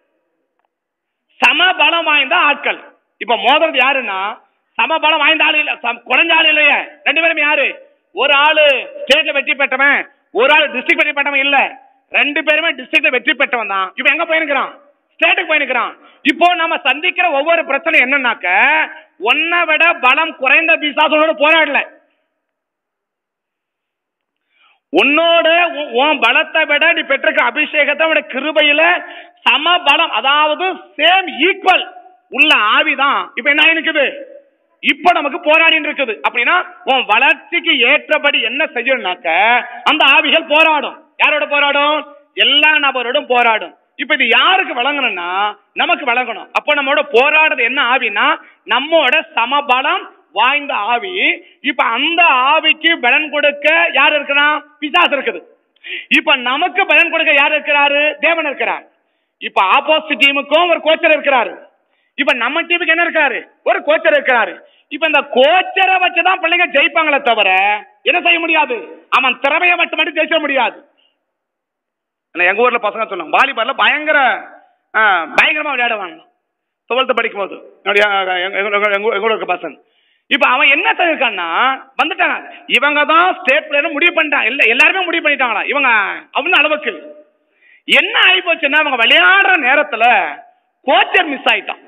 சம பலம் வாய்ந்த ஆட்கள் இப்ப மோதுறது யாருன்னா சம பலம் வாய்ந்த ஆளு இல்ல சம- குறைஞ்ச ஆளு இல்லையே ரெண்டு பேரும் யாரு ஒரு ஆளு ஸ்டேட்ல வெற்றி பெற்றவன் ஒரு ஆளு டிஸ்ட்ரிக்ட் வெற்றி பெற்றவன் இல்ல ரெண்டு பேருமே டிஸ்ட்ரிக்ட்ல வெற்றி பெற்றவன் தான் இப்ப எங்க போயிருக்கிறான் ஸ்டேட்டுக்கு போயிருக்கிறான் இப்போ நம்ம சந்திக்கிற ஒவ்வொரு பிரச்சனை என்னன்னாக்க ஒன்னை விட பலம் குறைந்த பிசாசோட போராடல உன்னோட உன் உன் பலத்தை விட நீ பெற்றிருக்க அபிஷேகத்தை விட கிருபையில சம பலம் அதாவது சேம் ஈக்குவல் உள்ள ஆவிதான் இப்ப என்ன இருக்குது இப்ப நமக்கு போராடிட்டு இருக்குது அப்படின்னா உன் வளர்ச்சிக்கு ஏற்றபடி என்ன செய்யணும்னாக்க அந்த ஆவிகள் போராடும் யாரோட போராடும் எல்லா நபரோடும் போராடும் இப்ப இது யாருக்கு வழங்கணும்னா நமக்கு வழங்கணும் அப்போ நம்மோட போராடுறது என்ன ஆவினா நம்மோட சமபலம் வாய்ந்த ஆவி இப்ப அந்த ஆவிக்கு பலன் கொடுக்க யார் இருக்கிறான் பிசாசு இருக்குது இப்ப நமக்கு பலன் கொடுக்க யார் இருக்கிறாரு தேவன் இருக்கிறார் இப்ப ஆப்போசிட் டீமுக்கும் ஒரு கோச்சர் இருக்கிறாரு இப்ப நம்ம டீமுக்கு என்ன இருக்காரு ஒரு கோச்சர் இருக்கிறாரு இப்ப இந்த கோச்சரை வச்சுதான் பிள்ளைங்க ஜெயிப்பாங்களே தவிர என்ன செய்ய முடியாது அவன் திறமையை மட்டும் மட்டும் ஜெயிச்சிட முடியாது ஆனா எங்க ஊர்ல பசங்க சொன்னாங்க வாலிபால்ல பயங்கர ஆ, பயங்கரமா விளையாடுவாங்க டுவெல்த் படிக்கும் போது என்னுடைய அஹ், எங்க- எங்க- எங்க- எங்க ஊர்ல இருக்க பசங்க இப்ப அவன் என்ன செய்யிருக்கான்னா வந்துட்டாங்க இவங்க தான் ஸ்டேட் பிளேயர் முடிவு பண்ணிட்டாங்க இல்ல எல்லாருமே முடிவு பண்ணிட்டாங்களா இவங்க அவனு அளவுக்கு என்ன ஆகி போச்சுன்னா அவங்க விளையாடுற நேரத்துல கோச்சர் மிஸ் ஆயிட்டான்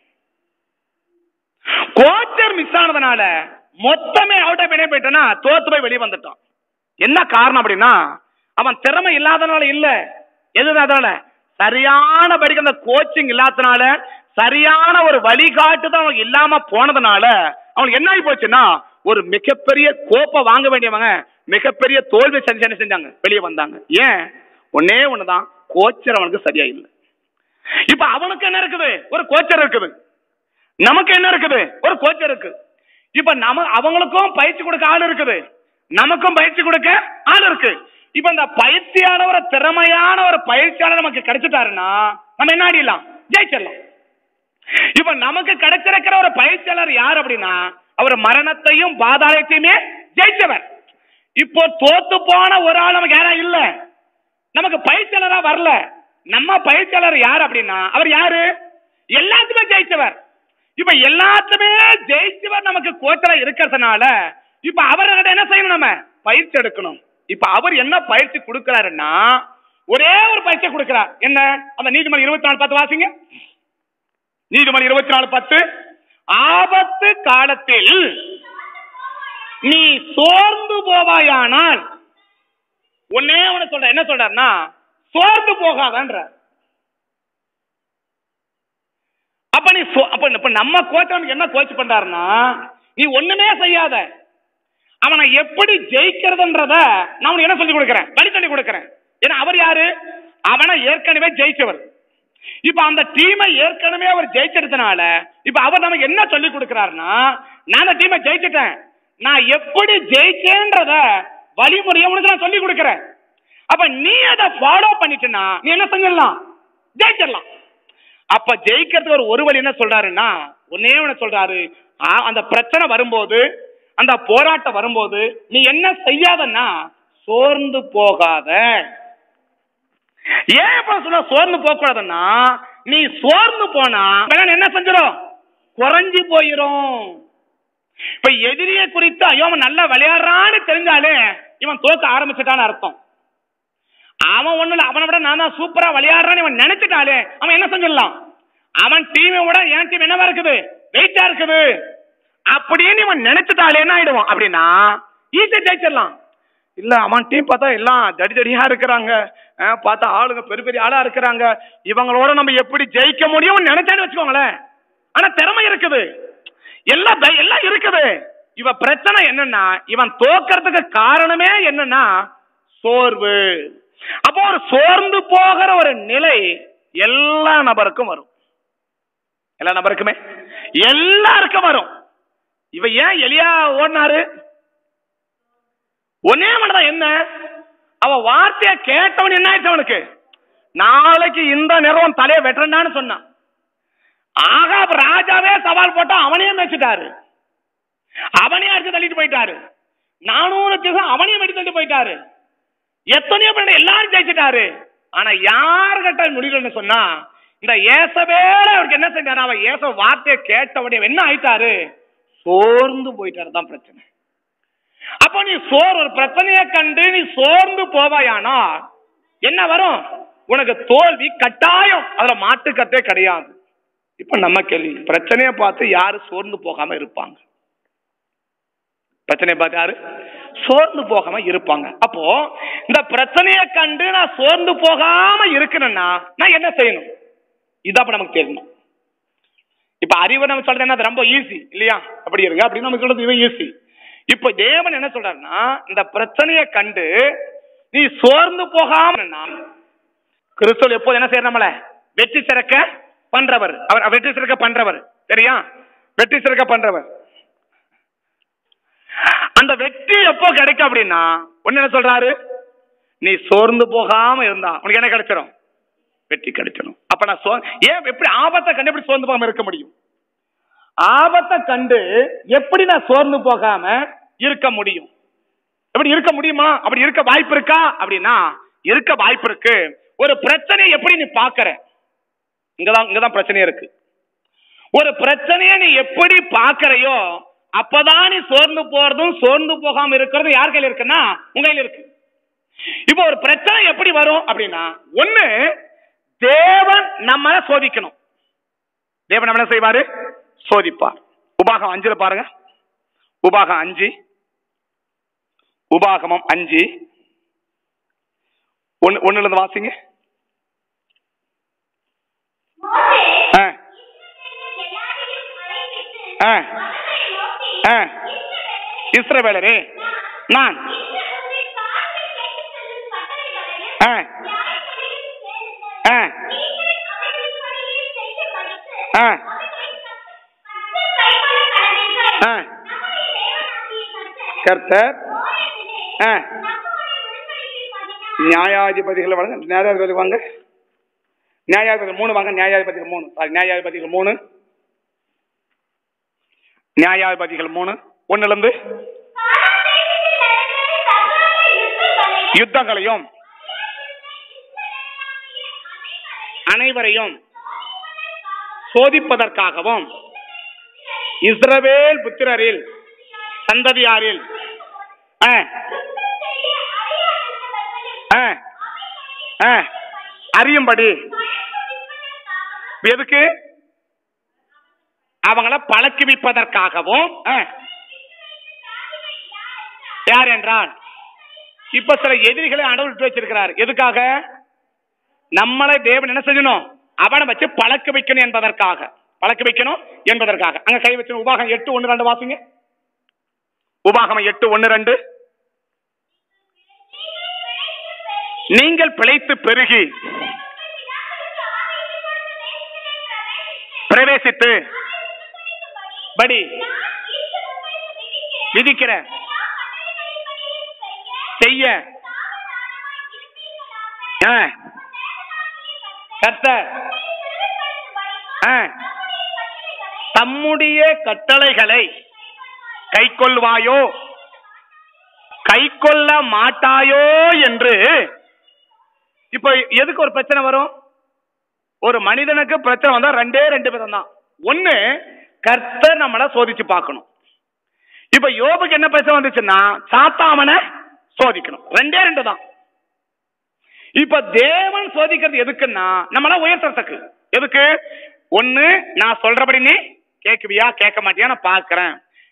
கோச்சர் மிஸ் ஆனதுனால மொத்தமே அவுட் ஆஃப் போயிட்டனா தோத்து போய் வெளியே வந்துட்டான் என்ன காரணம் அப்படின்னா அவன் திறமை இல்லாதனால இல்ல எதுனால சரியான படிக்க அந்த கோச்சிங் இல்லாதனால சரியான ஒரு வழிகாட்டுதான் அவனுக்கு இல்லாம போனதுனால அவனுக்கு என்ன ஆகி போச்சுன்னா ஒரு மிகப்பெரிய கோப்பை வாங்க வேண்டியவங்க மிகப்பெரிய தோல்வி செஞ்சு என்ன செஞ்சாங்க வெளியே வந்தாங்க ஏன் ஒன்னே ஒண்ணுதான் கோச்சர் அவனுக்கு சரியா இல்லை இப்ப அவனுக்கு என்ன இருக்குது ஒரு கோச்சர் இருக்குது நமக்கு என்ன இருக்குது ஒரு கோச்சர் இருக்கு இப்ப நம்ம அவங்களுக்கும் பயிற்சி கொடுக்க ஆள் இருக்குது நமக்கும் பயிற்சி கொடுக்க ஆள் இருக்கு இப்ப இந்த பயிற்சியான ஒரு திறமையான ஒரு பயிற்சியாளர் நமக்கு கிடைச்சிட்டாருன்னா நம்ம என்ன ஆடிடலாம் ஜெயிச்சிடலாம் இப்ப நமக்கு கிடைச்சிருக்கிற ஒரு பயிற்சியாளர் யார் அப்படின்னா அவர் மரணத்தையும் பாதாளத்தையுமே ஜெயிச்சவர் இப்போ தோத்து போன ஒரு ஆள் நமக்கு யாரா இல்ல நமக்கு பயிற்சியாளரா வரல நம்ம பயிற்சியாளர் யார் அப்படின்னா அவர் யாரு எல்லாத்துமே ஜெயிச்சவர் இப்ப எல்லாத்துமே ஜெயிச்சவர் நமக்கு கோச்சரா இருக்கிறதுனால இப்ப அவர்கிட்ட என்ன செய்யணும் நம்ம பயிற்சி எடுக்கணும் இப்ப அவர் என்ன பயிற்சி கொடுக்கிறாருன்னா ஒரே ஒரு பயிற்சி கொடுக்கிறார் என்ன அந்த நீதிமன்றம் இருபத்தி நாலு பத்து வாசிங்க நீதிமன்றம் இருபத்தி நாலு பத்து ஆபத்து காலத்தில் நீ சோர்ந்து போவாயானால் ஒன்னே ஒண்ணு சொல்ற என்ன சொல்றாருன்னா சோர்ந்து போகாதன்ற அப்ப நீ சோ- அப்ப இப்ப நம்ம கோச் அவனுக்கு என்ன கோச் பண்றாருன்னா நீ ஒண்ணுமே செய்யாத அவனை எப்படி ஜெயிக்கிறதுன்றத நான் உனக்கு என்ன சொல்லி கொடுக்கிறேன் வழி சொல்லி கொடுக்கிறேன் ஏன்னா அவர் யாரு அவனை ஏற்கனவே ஜெயிச்சவர் இப்ப அந்த டீமை ஏற்கனவே அவர் ஜெயிச்சதுனால இப்ப அவர் நமக்கு என்ன சொல்லி கொடுக்கிறாருன்னா நான் அந்த டீமை ஜெயிச்சிட்டேன் நான் எப்படி ஜெயிச்சேன்றத வழிமுறையை உனக்கு நான் சொல்லி கொடுக்கிறேன் அப்ப நீ அதை ஃபாலோ பண்ணிட்டனா நீ என்ன செஞ்சிடலாம் ஜெயிச்சிடலாம் அப்ப ஜெயிக்கிறதுக்கு ஒரு ஒரு வழி என்ன சொல்றாருன்னா ஒன்னே ஒண்ணு சொல்றாரு ஆ, அந்த பிரச்சனை வரும்போது அந்த போராட்டம் வரும்போது நீ என்ன செய்யாதன்னா சோர்ந்து போகாத ஏன் இப்ப சொல்ல சோர்ந்து போக கூடாதுன்னா நீ சோர்ந்து போனா பலன் என்ன செஞ்சிடும் குறைஞ்சு போயிரும் இப்ப எதிரியை குறித்து ஐயோ அவன் நல்லா விளையாடுறான்னு தெரிஞ்சாலே இவன் தோக்க ஆரம்பிச்சிட்டான்னு அர்த்தம் அவன் ஒண்ணுல அவனை விட நான் தான் சூப்பரா விளையாடுறான்னு இவன் நினைச்சிட்டாலே அவன் என்ன செஞ்சிடலாம் அவன் டீமை விட என் டீம் என்னவா இருக்குது வெயிட்டா இருக்குது அப்படின்னு இவன் நினைச்சிட்டாலே என்ன ஆயிடுவான் அப்படின்னா ஈஸியா ஜெயிச்சிடலாம் இல்ல அவன் டீம் பார்த்தா எல்லாம் தடி தடியா இருக்கிறாங்க அஹ், பார்த்தா ஆளுங்க பெரிய பெரிய ஆளா இருக்கிறாங்க இவங்களோட நம்ம எப்படி ஜெயிக்க முடியும்னு நினைச்சான்னு வச்சுக்கோங்களேன் ஆனா திறமை இருக்குது எல்லாம் தை- எல்லாம் இருக்குது இவ பிரச்சனை என்னன்னா இவன் தோக்கறதுக்கு காரணமே என்னன்னா சோர்வு அப்போ ஒரு சோர்ந்து போகிற ஒரு நிலை எல்லா நபருக்கும் வரும் எல்லா நபருக்குமே எல்லாருக்கும் வரும் இவ ஏன் எலியா ஓடினாரு ஒன்னே மட்டும் என்ன அவ வார்த்தைய கேட்டவன் என்ன ஆயிடுச்சு அவனுக்கு நாளைக்கு இந்த நிறம் தலையை வெட்டுறேன்னு சொன்னான் ஆகாப் ராஜாவே சவால் போட்டா அவனையே மேய்ச்சிட்டாரு அவனே அடிச்சு தள்ளிட்டு போயிட்டாரு நானூறு திசம் அவனையும் வெட்டி தள்ளிட்டு போயிட்டாரு எத்தனையோ பேர் எல்லாரும் ஜெயிச்சிட்டாரு ஆனா யாருகிட்ட முடியலன்னு சொன்னா இந்த ஏசவேல அவருக்கு என்ன செஞ்சாரு அவன் ஏச வார்த்தையை கேட்டவுடனே என்ன ஆயிட்டாரு சோர்ந்து போயிட்டாரு தான் பிரச்சனை அப்போ நீ சோர் ஒரு பிரச்சனையை கண்டு நீ சோர்ந்து போவாயானா என்ன வரும் உனக்கு தோல்வி கட்டாயம் அதுல மாட்டுக்கத்தே கிடையாது இப்ப நம்ம கேள்வி பிரச்சனையை பார்த்து யாரு சோர்ந்து போகாம இருப்பாங்க பிரச்சனையை பார்த்து யாரு சோர்ந்து போகாம இருப்பாங்க அப்போ இந்த பிரச்சனையை கண்டு நான் சோர்ந்து போகாம இருக்கணும்னா நான் என்ன செய்யணும் இதான் அப்ப நமக்கு தெரியணும் இப்ப அறிவு நம்ம சொல்றது என்ன அது ரொம்ப ஈஸி இல்லையா அப்படி இருங்க அப்படின்னு நம்ம சொல்றது இது ஈஸி இப்ப தேவன் என்ன சொல்றாருன்னா இந்த பிரச்சனையை கண்டு நீ சோர்ந்து போகாம கிறிஸ்துவ எப்போது என்ன செய்யற நம்மள வெற்றி சிறக்க பண்றவர் அவர் வெற்றி சிறக்க பண்றவர் சரியா வெற்றி சிறக்க பண்றவர் அந்த வெற்றி எப்போ கிடைக்கும் அப்படின்னா ஒண்ணு என்ன சொல்றாரு நீ சோர்ந்து போகாம இருந்தா உனக்கு என்ன கிடைச்சிடும் வெற்றி கிடைச்சிடும் அப்ப நான் சோ ஏன் எப்படி ஆபத்தை கண்டு எப்படி சோர்ந்து போகாம இருக்க முடியும் ஆபத்தை கண்டு எப்படி நான் சோர்ந்து போகாம இருக்க முடியும் எப்படி இருக்க முடியுமா அப்படி இருக்க வாய்ப்பு இருக்கா அப்படின்னா இருக்க வாய்ப்பு இருக்கு ஒரு பிரச்சனையை எப்படி நீ பாக்குற இங்கதான் இங்கதான் பிரச்சனையே இருக்கு ஒரு பிரச்சனையை நீ எப்படி பாக்குறையோ அப்பதான் நீ சோர்ந்து போறதும் சோர்ந்து போகாம இருக்கிறதும் யார் கையில இருக்குன்னா உங்க கையில இருக்கு இப்போ ஒரு பிரச்சனை எப்படி வரும் அப்படின்னா ஒண்ணு தேவன் நம்மள சோதிக்கணும் தேவன் நம்மள செய்வாரு சோதிப்பார் உபாகம் அஞ்சுல பாருங்க உபாகம் அஞ்சு உபாகமம் அஞ்சு ஒன்னு ஒண்ணுல இருந்து வாசிங்க மோசே ஆ, எல்லாரையும் அழைப்பித்து ஆ, அவர்களை நோக்கி, ஆ. இஸ்ரவேலரே, இஸ்ரவேலரே நான் இன்று உங்கள் காதில் கேட்டுச் செல்லும் கட்டளைகளையும் ஆ, நியாயங்களையும் கேளுங்கள். ஆ, நீங்கள் அவைகளின்படியே செய்யும்படிக்கு ஆ, அவைகளை கற்று கைக்கொள்ள கடவீர்கள். ஆ. நம்முடைய தேவனாகிய கர்த்தர் கர்த்தர் ஓரத்திலே ஆ, நம்முடைய உடன்படிக்கை பண்ணினார். நியாயாதிபதிகள் வாங்க நியாயாதிபதி வாங்க நியாயாதிபதிகள் மூணு வாங்க நியாயாதிபதிகள் மூணு சாரி நியாயாதிபதிகள் மூணு நியாயாதிபதிகள் மூணு ஒண்ணுல இருந்து கானான் தேசத்தில் நடந்த சகல யுத்தங்களையும் யுத்தங்களையும் அனைவரையும் அனைவரையும் சோதிப்பதற்காகவும் இஸ்ரவேல் புத்திரரில் சந்ததியாரில் ஆ, ஆ, ஆ, அறியும்படி எதுக்கு அவங்கள பழக்குவிப்பதற்காகவும் ஆ, யார் என்றால் இப்ப சில எதிரிகளை ஆண்டவர் விட்டு வச்சிருக்கிறார் எதுக்காக நம்மளை தேவன் என்ன செய்யணும் அவனை வச்சு பழக்க வைக்கணும் என்பதற்காக பழக்க வைக்கணும் என்பதற்காக அங்க கை வச்சு உபாகம் எட்டு ஒன்னு ரெண்டு வாசிங்க உபாகம் எட்டு ஒன்னு ரெண்டு நீங்கள் பிழைத்து பெருகி பிரவேசித்து படி விதிக்கிற செய்ய ஆ, கர்த்தர் ஆ, தம்முடைய கட்டளைகளை கைக்கொள்வாயோ கைக்கொள்ள மாட்டாயோ என்று இப்ப எதுக்கு ஒரு பிரச்சனை வரும் ஒரு மனிதனுக்கு பிரச்சனை வந்தா ரெண்டே ரெண்டு விதம் தான் ஒண்ணு கர்த்தர் நம்மள சோதிச்சு பார்க்கணும் இப்ப யோபுக்கு என்ன பிரச்சனை வந்துச்சுன்னா சாத்தாமனை சோதிக்கணும் ரெண்டே ரெண்டு தான் இப்ப தேவன் சோதிக்கிறது எதுக்குன்னா நம்மள உயர்த்துறதுக்கு எதுக்கு ஒண்ணு நான் சொல்றபடி நீ கேக்குவியா கேட்க மாட்டியா நான் பாக்குறேன்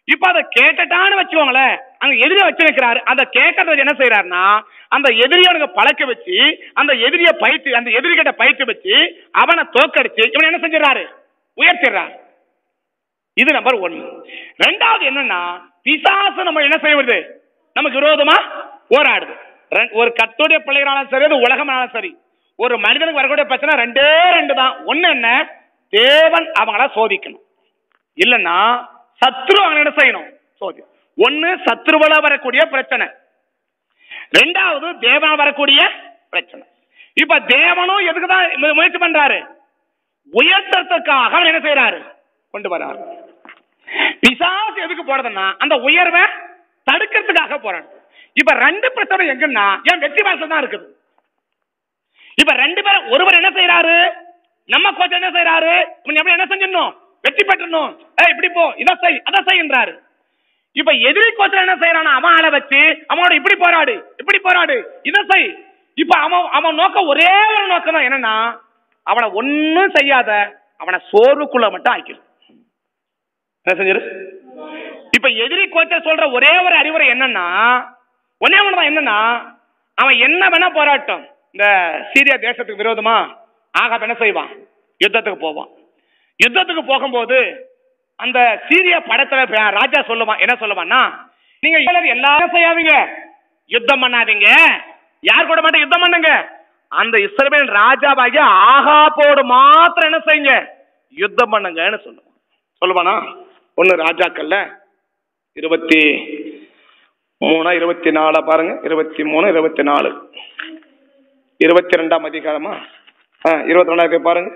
இப்ப அதை கேட்டுட்டான்னு வச்சுக்கோங்களேன் அங்க எதிரிய வச்சு நிக்கிறாரு அந்த கேட்கறது என்ன செய்யறாருன்னா அந்த எதிரியை அவனுக்கு பழக்க வச்சு அந்த எதிரிய பயிற்சி அந்த எதிரிகிட்ட பயிற்சி வச்சு அவனை தோக்கடிச்சு இவன் என்ன செஞ்சிடறாரு உயர்த்திடுறாரு இது நம்பர் ஒன்னு ரெண்டாவது என்னன்னா பிசாசு நம்ம என்ன செய்வது நமக்கு விரோதமா போராடுது ரெ- ஒரு கத்துடைய பிள்ளைகளாலும் சரி அது உலகமானாலும் சரி ஒரு மனிதனுக்கு வரக்கூடிய பிரச்சனை ரெண்டே ரெண்டு தான் ஒண்ணு என்ன தேவன் அவங்கள சோதிக்கணும் இல்லைன்னா சத்ரு அவனை என்ன செய்யணும் சோதி ஒண்ணு சத்ருவல வரக்கூடிய பிரச்சனை ரெண்டாவது தேவனால் வரக்கூடிய பிரச்சனை இப்ப தேவனும் எதுக்கு தான் மு- முயற்சி பண்றாரு உயர்த்தறதுக்காக அவன் என்ன செய்யறாரு கொண்டு வராரு பிசாசு எதுக்கு போறதுன்னா அந்த உயர்வை தடுக்கிறதுக்காக போறாங்க இப்ப ரெண்டு பிரச்சனை எங்கன்னா ஏன் வெற்றி வாசல் தான் இருக்குது இப்ப ரெண்டு பேரும் ஒருவர் என்ன செய்யறாரு நம்ம கோச் என்ன செய்யறாரு இவன் எப்படி என்ன செஞ்சிடணும் வெற்றி பெற்றணும் ஏய் இப்படி போ இதை செய் அதை செய்ன்றாரு இப்ப எதிரி கோச்சர் என்ன செய்யறானா அவன் ஆளை வச்சு அவனோட இப்படி போராடு இப்படி போராடு இதை செய் இப்ப அவன் அவன் நோக்கம் ஒரே ஒரு நோக்கம் தான் என்னன்னா அவனை ஒன்னும் செய்யாத அவனை சோர்வுக்குள்ள மட்டும் ஆக்கிடும் என்ன செஞ்சிரு இப்ப எதிரி கோச்சர் சொல்ற ஒரே ஒரு அறிவுரை என்னன்னா ஒன்னே ஒண்ணுதான் என்னன்னா அவன் என்ன வேணா போராட்டம் இந்த சீரியா தேசத்துக்கு விரோதமா ஆகாப் என்ன செய்வான் யுத்தத்துக்கு போவான் யுத்தத்துக்கு போகும்போது அந்த சீரிய படத்துல ப- ராஜா சொல்லுவான் என்ன சொல்லுவான்னா நீங்க எல்லாரும் எல்லாரும் செய்யாதீங்க யுத்தம் பண்ணாதீங்க யார் கூட மட்டும் யுத்தம் பண்ணுங்க அந்த இஸ்ரவேல் ராஜாவாகிய ஆகாப்போடு மாத்திரம் என்ன செய்யுங்க யுத்தம் பண்ணுங்கன்னு சொல்லுவான் சொல்லுவானா ஒன்னு ராஜாக்கள்ல இருபத்தி மூணா இருபத்தி நாலா பாருங்க இருபத்தி மூணு இருபத்தி நாலு இருபத்தி ரெண்டாம் அதிகாரமா ஆ இருபத்தி ரெண்டாயிரத்தி பாருங்க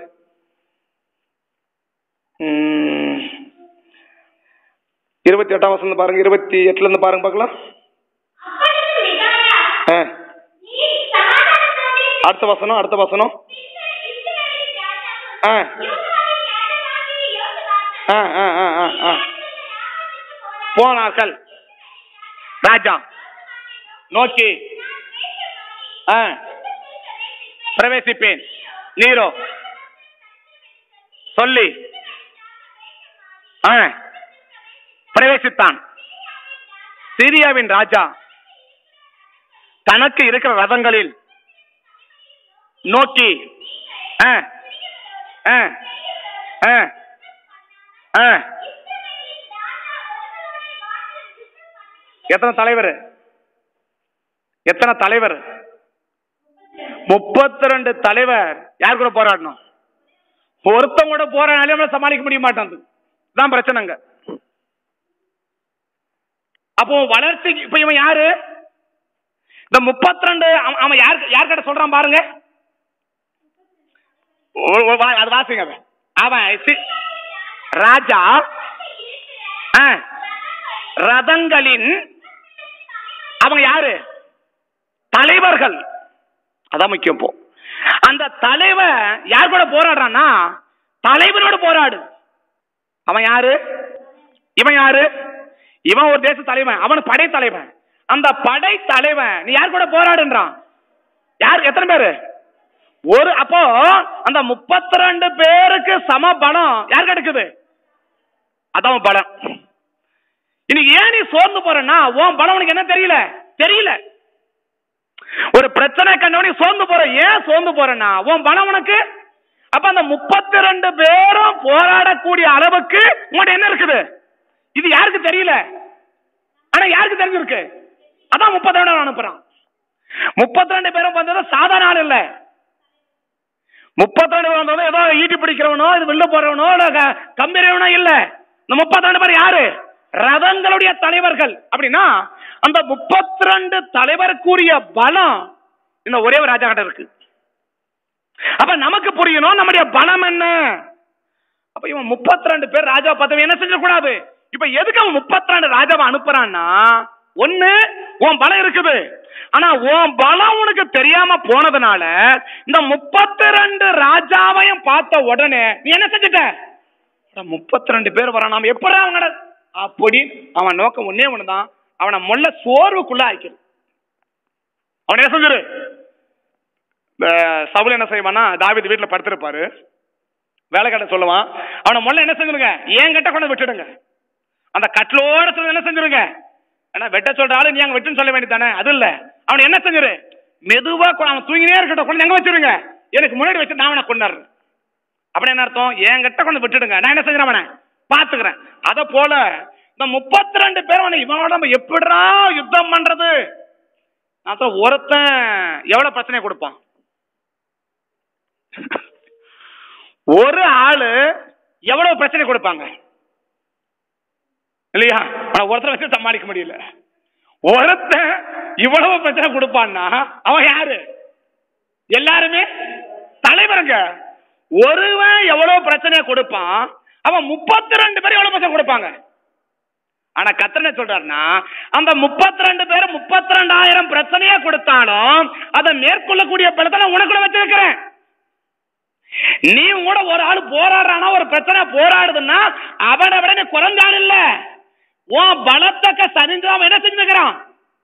ம். இருபத்தி எட்டாம் வசனம் பாருங்க இருபத்தி எட்டுல இருந்து பாருங்க பார்க்கலாம் அப்பொழுது மிகாயா, ஆ, நீ சமாதானத்தோடே அடுத்த வசனம் அடுத்த வசனம் இஸ்ரவேலின் ராஜா ஆ யூதாவின் ராஜாவாகிய யோசபாத் ஆ ஆ ஆ ஆ ஆ போனார்கள் ராஜா நோக்கி ஆ பிரவேசிப்பேன் நீரோ சொல்லி ஆ பிரவேசித்தான் சிரியாவின் ராஜா தனக்கு இருக்கிற ரதங்களில் நோக்கி ஆ ஆ ஆ ஆ எத்தனை தலைவர் எத்தனை தலைவர் முப்பத்தி ரெண்டு தலைவர் யார் கூட போராடணும் ஒருத்தன் கூட போராடினாலே நம்மள சமாளிக்க முடிய மாட்டாங்க தான் பிரச்சனைங்க அப்போ வளர்ச்சிக்கு இப்ப இவன் யாரு இந்த முப்பத்தி ரெண்டு அவன் யார் யார்கிட்ட சொல்றான் பாருங்க ஒ- ஒ- வா- அது வாசிங்க அவன். அவன் சி- ராஜா ஆ, ரதங்களின் அவங்க யாரு தலைவர்கள் அதான் முக்கியம் இப்போ அந்த தலைவன் யார் கூட போராடுறான்னா தலைவனோட போராடு அவன் யாரு இவன் யாரு இவன் ஒரு தேச தலைவன் அவன் படை தலைவன் அந்த படை தலைவன் நீ யார் கூட போராடுன்றான் யார் எத்தனை பேரு ஒரு அப்போ அந்த முப்பத்தி ரெண்டு பேருக்கு சம பலம் யார் கிடைக்குது அதான் பலம் இன்னைக்கு ஏன் நீ சோர்ந்து போறன்னா உன் பலம் உனக்கு என்ன தெரியல தெரியல ஒரு பிரச்சனை கண்டவனே சோர்ந்து போற ஏன் சோர்ந்து போறேன்னா உன் பலம் உனக்கு அப்ப அந்த முப்பத்தி ரெண்டு பேரும் போராடக்கூடிய அளவுக்கு உங்கள்ட்ட என்ன இருக்குது இது யாருக்கு தெரியல ஆனா யாருக்கு தெரிஞ்சிருக்கு அதான் முப்பத்தி ரெண்டு அனுப்புறான் முப்பத்தி ரெண்டு பேரும் வந்தது சாதாரண ஆள் இல்ல முப்பத்தி ரெண்டு பேர் வந்தது ஏதோ ஈட்டி பிடிக்கிறவனோ இது வெளில போறவனோ இல்ல க- கம்பெறியவனோ இல்ல இந்த முப்பத்தி ரெண்டு பேர் யாரு ரதங்களுடைய தலைவர்கள் அப்படின்னா அந்த முப்பத்தி ரெண்டு தலைவருக்குரிய பலம் இந்த ஒரே ஒரு ராஜா கிட்ட இருக்கு அப்ப நமக்கு புரியணும் நம்முடைய பலம் என்ன அப்ப இவன் முப்பத்தி ரெண்டு பேர் ராஜா பதவி என்ன செஞ்சிடக்கூடாது இப்ப எதுக்கு அவன் முப்பத்தி ரெண்டு ராஜாவை அனுப்புறான்னா ஒண்ணு உன் பலம் இருக்குது ஆனா உன் பலம் உனக்கு தெரியாம போனதுனால இந்த முப்பத்தி ரெண்டு ராஜாவையும் பார்த்த உடனே நீ என்ன செஞ்சுட்ட முப்பத்தி ரெண்டு பேர் வரான் நாம எப்படி அவங்கள அப்படி அவன் நோக்கம் ஒன்னே ஒண்ணுதான் அவனை முள்ள சோர்வுக்குள்ள ஆக்கிரு அவன் என்ன செஞ்சிரு இந்த சவுல் என்ன செய்வானா தாவீது வீட்டுல படுத்திருப்பாரு வேலைக்காரன் சொல்லுவான் அவனை முதல்ல என்ன செஞ்சிருங்க என் கிட்ட கொண்டு விட்டுடுங்க அந்த கட்டிலோட சொல்ல என்ன செஞ்சிருங்க ஆனா வெட்ட சொல்ற ஆளு நீ அங்க வெட்டுன்னு சொல்ல வேண்டியதானே அது இல்ல அவன் என்ன செஞ்சிரு மெதுவா கொ- அவன் தூங்கினே இருக்கட்டும் கொண்டு எங்க வச்சிருங்க எனக்கு முன்னாடி வச்சு நான் அவனை கொண்டாடுறேன் அப்படி என்ன அர்த்தம் என்கிட்ட கொண்டு விட்டுடுங்க நான் என்ன செஞ்சுறேன் அவனை பாத்துக்கிறேன் அத போல இந்த முப்பத்தி ரெண்டு பேரும் அவனை இவனோட நம்ம எப்படிடா யுத்தம் பண்றது நான் சொல்ல ஒருத்தன் எவ்வளவு பிரச்சனை கொடுப்பான் ஒரு ஆளு எவ்வளவு பிரச்சனை கொடுப்பாங்க இல்லையா ஆனா ஒருத்தரை வச்சு சமாளிக்க முடியல ஒருத்தன் இவ்வளவு பிரச்சனை கொடுப்பான்னா அவன் யாரு எல்லாருமே தலைவருங்க ஒருவன் எவ்வளவு பிரச்சனையை கொடுப்பான் அவன் முப்பத்தி ரெண்டு பேர் எவ்வளவு பிரச்சனை கொடுப்பாங்க ஆனா கத்தனை சொல்றாருன்னா அந்த முப்பத்தி ரெண்டு பேர் முப்பத்தி ரெண்டாயிரம் பிரச்சனையா கொடுத்தாலும் அதை மேற்கொள்ளக்கூடிய பலத்தை நான் உனக்குள்ள வச்சிருக்கிறேன் நீ கூட ஒரு ஆள் போராடுறானா ஒரு பிரச்சனை போராடுதுன்னா அவனை விட நீ குறைஞ்சான் இல்ல உன் பலத்தக்க சரிஞ்சு அவன் என்ன செஞ்சுக்கிறான்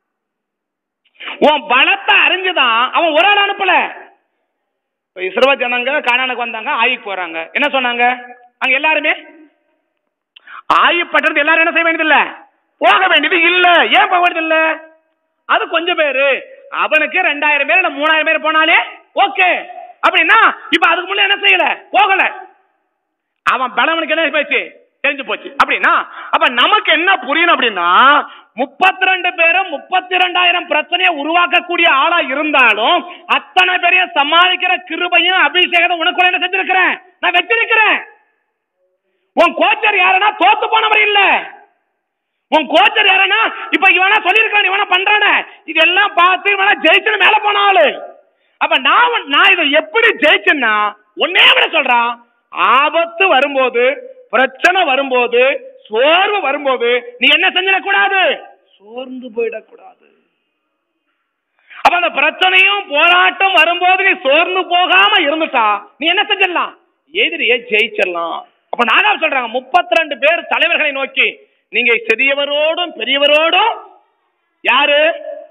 உன் பலத்தை அறிஞ்சுதான் அவன் ஒரு ஆள் அனுப்பல இப்ப இஸ்ரோ ஜனங்க கானானுக்கு வந்தாங்க ஆய்க்கு போறாங்க என்ன சொன்னாங்க அங்க எல்லாருமே ஆய்வுப்பட்டது எல்லாரும் என்ன செய்ய வேண்டியது இல்ல போக வேண்டியது இல்ல ஏன் போக வேண்டியது இல்ல அது கொஞ்சம் பேரு அவனுக்கு ரெண்டாயிரம் பேர் இல்ல மூணாயிரம் பேர் போனாலே ஓகே அப்படின்னா இப்ப அதுக்கு முன்ன என்ன செய்யல போகல அவன் பலவனுக்கு என்ன போச்சு தெரிஞ்சு போச்சு அப்படின்னா அப்ப நமக்கு என்ன புரியணும் அப்படின்னா முப்பத்தி ரெண்டு பேரும் முப்பத்தி ரெண்டாயிரம் பிரச்சனையை உருவாக்கக்கூடிய ஆளா இருந்தாலும் அத்தனை பேரையும் சமாளிக்கிற கிருபையும் அபிஷேகத்தை உனக்குள்ள என்ன செஞ்சிருக்கிறேன் நான் வச்சிருக்கிறேன் உன் கோச்சர் யாருன்னா தோத்து போனவர் இல்ல உன் கோச்சர் யாருன்னா இப்ப இவனா சொல்லியிருக்கான் இவனா பண்றானே இதெல்லாம் பார்த்து இவனா ஜெயிச்சு மேல போன ஆளு அப்ப நான் உன்- நான் இதை எப்படி ஜெயிச்சேன்னா ஒன்னே விட சொல்றான் ஆபத்து வரும்போது பிரச்சனை வரும்போது சோர்வு வரும்போது நீ என்ன செஞ்சிடக்கூடாது சோர்ந்து போயிடக்கூடாது அப்ப அந்த பிரச்சனையும் போராட்டம் வரும்போது நீ சோர்ந்து போகாம இருந்துட்டா நீ என்ன செஞ்சிடலாம் எதிரியை ஜெயிச்சிடலாம் அப்ப நானா சொல்றாங்க முப்பத்தி ரெண்டு பேர் தலைவர்களை நோக்கி நீங்க சிறியவரோடும் பெரியவரோடும் யாரு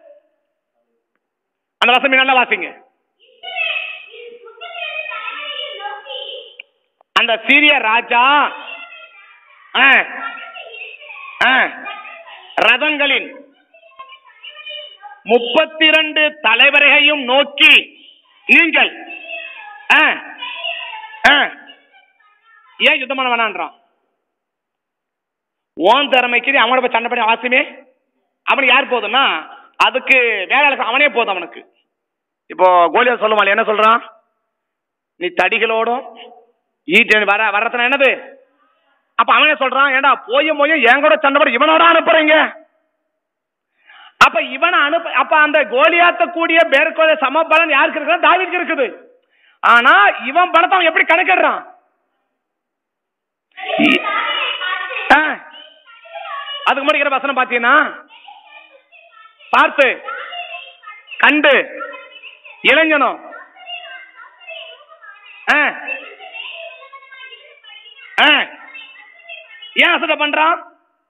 அந்த வசமி நல்லா வாசிங்க அந்த சீரிய ராஜா ஆ, ஆ, ரதங்களின் முப்பத்தி இரண்டு தலைவரையும் நோக்கி நீங்கள் ஆ, ஆ, ஏன் யுத்தம் பண்ண வேணான்றான் ஓன் திறமைக்கு நீ அவனோட போய் சண்டை பண்ணி அவசியமே அவனுக்கு யார் போதும்னா அதுக்கு வேலை அவனே போதும் அவனுக்கு இப்போ கோலியா சொல்லுவாள் என்ன சொல்றான் நீ தடிகளோடும் ஈட்டு வர வர்றதுனா என்னது அப்ப அவனே சொல்றான் ஏண்டா போயும் போயும் என் கூட சண்டை போட இவனோட அனுப்புறீங்க அப்ப இவனை அனுப்ப அப்ப அந்த கோலியாத்த கூடிய பேருக்கோட சம பலன் யாருக்கு இருக்குது தாவிக்கு இருக்குது ஆனா இவன் பலத்தை அவன் எப்படி கணக்கிடுறான் இ- ஆ. அதுக்கு முன்னாடி இருக்கிற வசனம் பாத்தீங்கன்னா பார்த்து கண்டு இளைஞனும் ஆ. ஆ. ஏன் அசட்டை பண்றான்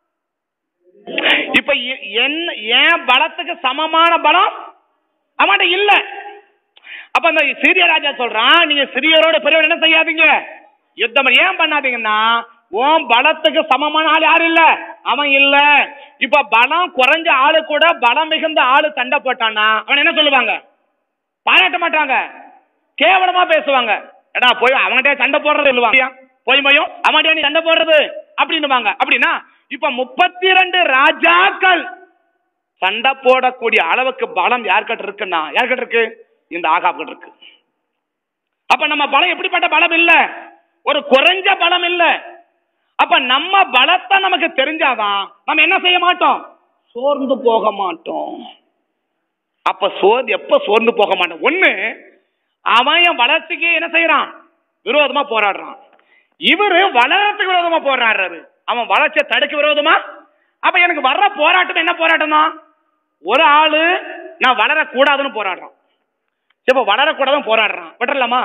இப்ப எ- என்ன ஏன் பலத்துக்கு சமமான பலம் அவன்கிட்ட இல்ல அப்ப அந்த சிறிய ராஜா சொல்றான் நீங்க சிறியரோட பெரியவர் என்ன செய்யாதீங்க யுத்தம் பண்ணி- ஏன் பண்ணாதீங்கன்னா உன் பலத்துக்கு சமமான ஆள் யாரும் இல்ல அவன் இல்ல இப்ப பலம் குறைஞ்ச ஆளு கூட பலம் மிகுந்த ஆளு சண்டை போட்டான்னா அவன் என்ன சொல்லுவாங்க பாராட்ட மாட்டாங்க கேவலமா பேசுவாங்க எடா போய் அவன்கிட்ட சண்டை போடுறது சொல்லுவாங்க போய் போயும் அவன்கிட்ட நீ சண்டை போடுறது அப்படின்னுவாங்க அப்படின்னா இப்ப முப்பத்தி ரெண்டு ராஜாக்கள் சண்டை போடக்கூடிய அளவுக்கு பலம் யார்கிட்ட இருக்குன்னா யார்கிட்ட இருக்கு இந்த ஆகாப் கிட்ட இருக்கு அப்ப நம்ம பலம் எப்படிப்பட்ட பலம் இல்ல ஒரு குறைஞ்ச பலம் இல்ல அப்ப நம்ம பலத்தை நமக்கு தெரிஞ்சாதான் நம்ம என்ன செய்ய மாட்டோம் சோர்ந்து போக மாட்டோம் அப்ப சோர்ந்து எப்ப சோர்ந்து போக மாட்டோம் ஒண்ணு அவன் என் வளர்ச்சிக்கு என்ன செய்யறான் விரோதமா போராடுறான் இவரு வளர்றதுக்கு விரோதமா போராடுறாரு அவன் வளர்ச்சியை தடுக்க விரோதமா அப்ப எனக்கு வர்ற போராட்டம் என்ன போராட்டம் தான் ஒரு ஆளு நான் வளரக்கூடாதுன்னு போராடுறான் இப்ப வளரக்கூடாதுன்னு போராடுறான் விட்டுறலாமா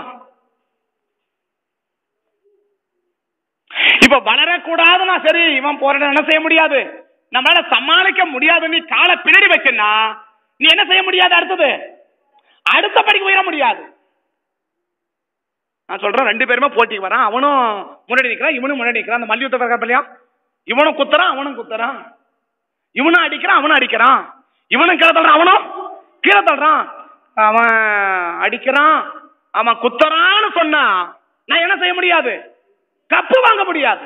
இப்ப வளரக்கூடாதுன்னா சரி இவன் போராட என்ன செய்ய முடியாது நம்மளால சமாளிக்க முடியாது நீ காலை பின்னாடி வச்சுன்னா நீ என்ன செய்ய முடியாது அடுத்தது அடுத்த படிக்கு உயர முடியாது நான் சொல்றேன் ரெண்டு பேருமே போட்டிக்கு வரான் அவனும் முன்னாடி நிக்கிறான் இவனும் முன்னாடி நிக்கிறான் அந்த மல்யுத்த இருக்கான் இல்லையா இவனும் குத்துறான் அவனும் குத்துறான் இவனும் அடிக்கிறான் அவனும் அடிக்கிறான் இவனும் கீழே தள்ளுறான் அவனும் கீழே தள்ளுறான் அவன் அடிக்கிறான் அவன் குத்துறான்னு சொன்னா நான் என்ன செய்ய முடியாது கப்பு வாங்க முடியாது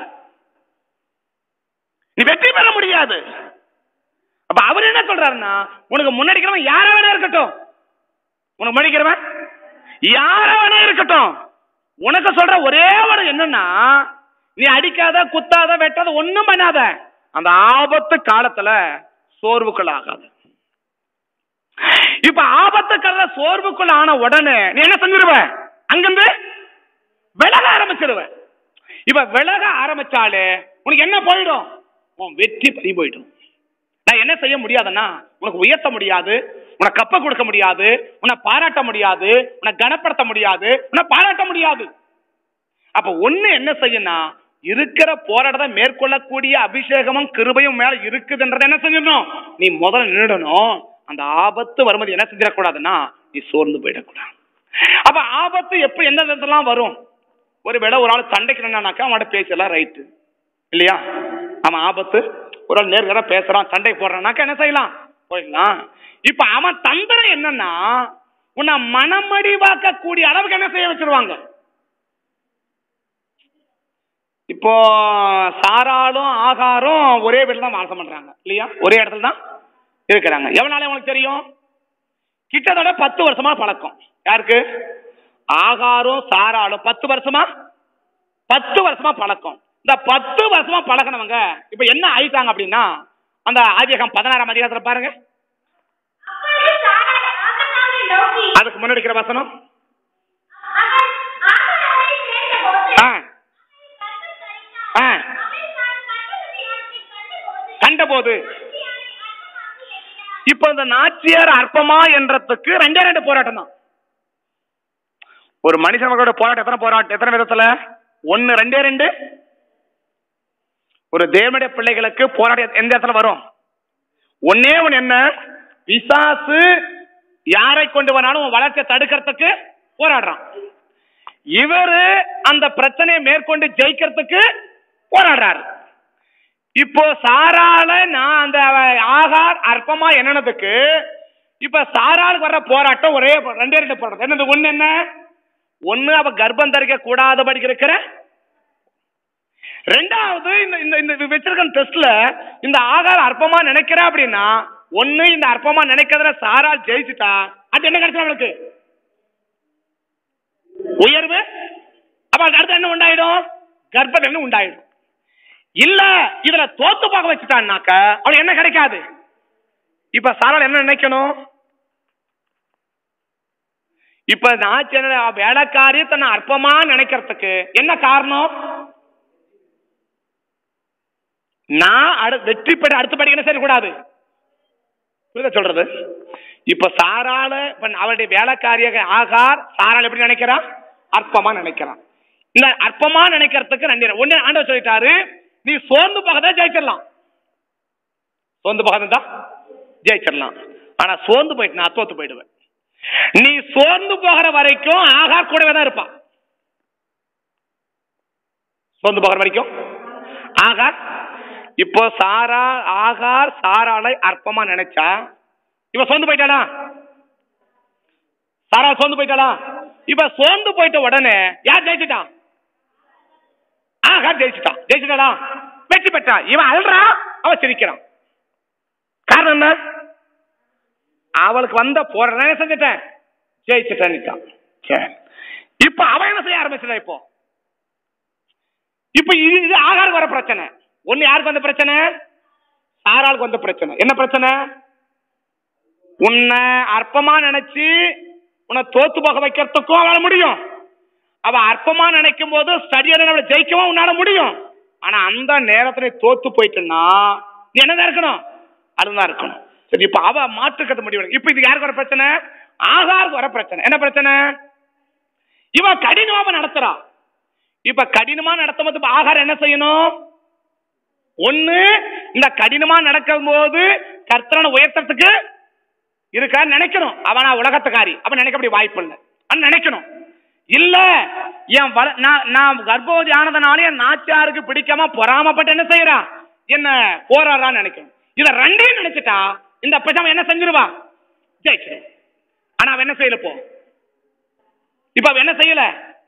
நீ வெற்றி பெற முடியாது அப்ப அவர் என்ன சொல்றாருன்னா உனக்கு முன்னாடிக்கிறவன் யார வேணா இருக்கட்டும் உனக்கு முன்னாடிக்கிறவன் யார வேணா இருக்கட்டும் உனக்கு சொல்ற ஒரே ஒரு என்னன்னா நீ அடிக்காத குத்தாத வெட்டாத ஒண்ணும் பண்ணாத அந்த ஆபத்து காலத்துல சோர்வுக்குள் ஆகாது இப்ப ஆபத்து கால சோர்வுக்குள் ஆன உடனே நீ என்ன செஞ்சிருவ அங்கிருந்து விலக ஆரம்பிச்சிருவ இப்ப விலக ஆரம்பிச்சாலே உனக்கு என்ன போயிடும் உன் வெற்றி பறி போயிடும் நான் என்ன செய்ய முடியாதுன்னா உனக்கு உயர்த்த முடியாது உனக்கு கப்ப கொடுக்க முடியாது உன்னை பாராட்ட முடியாது உன்னை கனப்படுத்த முடியாது உன்னை பாராட்ட முடியாது அப்ப ஒண்ணு என்ன செய்யணும் இருக்கிற போராட்டத்தை மேற்கொள்ளக்கூடிய அபிஷேகமும் கிருபையும் மேல இருக்குதுன்றத என்ன செஞ்சிடணும் நீ முதல்ல நின்றுடணும் அந்த ஆபத்து வரும்போது என்ன செஞ்சிடக்கூடாதுன்னா நீ சோர்ந்து போயிடக்கூடாது அப்ப ஆபத்து எப்ப எந்த விதத்துலாம் வரும் ஒரு வேளை ஒரு ஆள் சண்டைக்கு நின்னாக்கா அவன்கிட்ட பேசலாம் ரைட்டு இல்லையா அவன் ஆபத்து ஒரு ஆள் நேர்கடா பேசுறான் சண்டை போடுறானாக்கா என்ன செய்யலாம் போயிடலாம் இப்ப அவன் தந்திரம் என்னன்னா உன்னை மனமடிவாக்கக்கூடிய அளவுக்கு என்ன செய்ய வச்சிருவாங்க இப்போ சாராலும் ஆகாரும் ஒரே வீட்டில் தான் வாசம் பண்றாங்க இல்லையா ஒரே இடத்துல தான் இருக்கிறாங்க எவ்வளவு நாள் உங்களுக்கு தெரியும் கிட்டத்தட்ட பத்து வருஷமா பழக்கம் யாருக்கு ஆகாரும் சாராலும் பத்து வருஷமா பத்து வருஷமா பழக்கம் இந்த பத்து வருஷமா பழகினவங்க இப்ப என்ன ஆயிட்டாங்க அப்படின்னா அந்த ஆதியகம் பதினாறாம் அதிகாரத்துல பாருங்க அப்பொழுது சாராள் ஆபிரகாமை நோக்கி அதுக்கு முன்னாடி இருக்கிற வசனம் அவன் ஆபிரகாமை சேர்ந்தபோது ஆ, கர்த்தர் தரித்தார். ஆ, அவன் தான் கர்த்தருடைய கண்டபோது கண்டபோது நாச்சியாரை அற்பமாக்கி எறிந்தார். இப்ப இந்த நாச்சியார் அற்பமா என்றதுக்கு ரெண்டே ரெண்டு போராட்டம் தான் ஒரு மனுஷன் மக்களோட போராட்டம் எத்தனை போராட்டம் எத்தனை விதத்துல ஒன்னு ரெண்டே ரெண்டு ஒரு தேவனுடைய பிள்ளைகளுக்கு போராட்டம் எந்த இடத்துல வரும் ஒன்னே ஒன்னு என்ன பிசாசு யாரை கொண்டு வராலும் உன் வளர்ச்சியை தடுக்கிறதுக்கு போராடுறான் இவரு அந்த பிரச்சனையை மேற்கொண்டு ஜெயிக்கிறதுக்கு போராடுறாரு இப்போ சாரால நான் அந்த அவ- ஆகார் அற்பமா என்னனதுக்கு இப்ப சாராளுக்கு வர்ற போராட்டம் ஒரே போ- ரெண்டே ரெண்டு போராட்டம் என்னது ஒண்ணு என்ன ஒண்ணு அவ கர்ப்பம் தரிக்க கூடாதபடி இருக்கிற ரெண்டாவது இந்த இந்த இந்த வச்சிருக்க டெஸ்ட்ல இந்த ஆகார் அற்பமா நினைக்கிறா அப்படின்னா ஒண்ணு இந்த அற்பமா நினைக்கிறதுல சாரால் ஜெயிச்சுட்டா அது என்ன கிடைச்சா அவளுக்கு உயர்வு அப்ப அதுக்கு அடுத்து என்ன உண்டாயிடும் கர்ப்பம் என்ன உண்டாயிடும் இல்ல இதுல தோத்து போக வச்சுட்டான்னாக்க அவளுக்கு என்ன கிடைக்காது இப்ப சாரால் என்ன நினைக்கணும் இப்ப நான் சின்ன வேலைக்காரி தன்னை அற்பமா நினைக்கிறதுக்கு என்ன காரணம் நான் அடு- வெற்றி பெற அடுத்த படி என்ன செய்யக்கூடாது புரியுதா சொல்றது இப்ப சாரால இப்ப அவருடைய வேலைக்காரியாக ஆகார் சாரால் எப்படி நினைக்கிறான் அற்பமா நினைக்கிறான் இந்த அற்பமா நினைக்கிறதுக்கு ரெண்டு ஒண்ணு ஆண்டவர் சொல்லிட்டாரு நீ சோர்ந்து போகதா ஜெயிச்சிடலாம் சோர்ந்து போகாதா ஜெயிச்சிடலாம் ஆனா சோர்ந்து போயிட்டு நான் தோத்து போயிடுவேன் நீ சோர்ந்து போகிற வரைக்கும் ஆகார் கூடவே தான் இருப்பான் சோர்ந்து போகிற வரைக்கும் ஆகார் இப்போ சாரா ஆகார் சாராளை அற்பமா நினைச்சா இவ சோர்ந்து போயிட்டாளா சாரா சோர்ந்து போயிட்டாளா இப்ப சோர்ந்து போயிட்ட உடனே யார் ஜெயிச்சிட்டான் ஆகார் ஜெயிச்சிட்டான் ஜெயிச்சிட்டாளா வெற்றி பெற்றா இவன் அல்றான் அவன் சிரிக்கிறான் காரணம் என்ன அவளுக்கு வந்த போற நான் என்ன செஞ்சுட்டேன் ஜெயிச்சுட்டேன் சரி இப்ப அவன் என்ன செய்ய ஆரம்பிச்சிட்டா இப்போ இப்ப இது இது ஆகாருக்கு வர பிரச்சனை ஒண்ணு யாருக்கு வந்த பிரச்சனை சாராளுக்கு வந்த பிரச்சனை என்ன பிரச்சனை உன்னை அற்பமா நினைச்சு உன்னை தோத்து போக வைக்கிறதுக்கும் அவளால முடியும் அவ அற்பமா நினைக்கும் போது ஸ்டடியான நம்மளை ஜெயிக்கவும் உன்னால முடியும் ஆனா அந்த நேரத்துல நீ தோத்து போயிட்டுன்னா நீ என்னதான் இருக்கணும் அதுதான் இருக்கணும் சரி இப்ப அவ மாற்றுக்கிறது முடிவு இப்ப இது யாருக்கு வர பிரச்சனை ஆகாருக்கு வர பிரச்சனை என்ன பிரச்சனை இவ கடினமா நடத்துறா இப்ப கடினமா நடத்தும் போது இப்ப ஆகாரம் என்ன செய்யணும் ஒண்ணு இந்த கடினமா நடக்கும் போது கர்த்தரனை உயர்த்தறதுக்கு இருக்கா நினைக்கணும் அவனா உலகத்துக்காரி அவன் நினைக்க அப்படி வாய்ப்பு இல்லை அவன் நினைக்கணும் இல்ல என் வள- நான் நான் கர்ப்பவதி ஆனதுனால என் நாச்சியாருக்கு பிடிக்காம பொறாமப்பட்டு என்ன செய்யறான் என்ன போராடுறான்னு நினைக்கும் இத ரெண்டையும் நினைச்சிட்டா இந்த பிரச்சனை என்ன செஞ்சிருவா ஜெயிச்சிடும் ஆனா அவ என்ன செய்யல போ இப்ப அவ என்ன செய்யல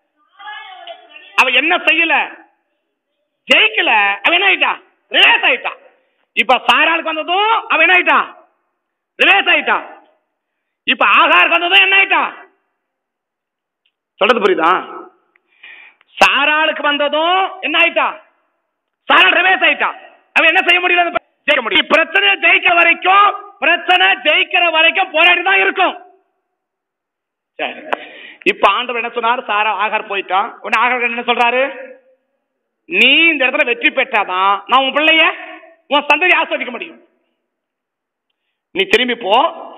அவ என்ன செய்யல ஜெயிக்கல அவ என்ன ஆயிட்டா ரிவேஸ் ஆயிட்டா இப்ப சாராளுக்கு வந்ததும் அவ என்ன ஆயிட்டா ரிவேஸ் ஆயிட்டா இப்ப ஆகாருக்கு வந்ததும் என்ன ஆயிட்டா சொல்றது புரியுதா சாராளுக்கு வந்ததும் என்ன ஆயிட்டா சாராள் ரிவேஸ் ஆயிட்டா அவ என்ன செய்ய முடியல அந்த ஜெயிக்க முடியும் பிரச்சனை ஜெயிக்கிற வரைக்கும் பிரச்சனை ஜெயிக்கிற வரைக்கும் போராடி தான் இருக்கும் சரி இப்ப ஆண்டவர் என்ன சொன்னாரு சாரா ஆகார் போயிட்டான் உடனே ஆகார் என்ன சொல்றாரு நீ இந்த இடத்துல வெற்றி பெற்றாதான் நான் உன் பிள்ளைய உன் சந்ததி ஆஸ்வதிக்க முடியும் நீ திரும்பி போ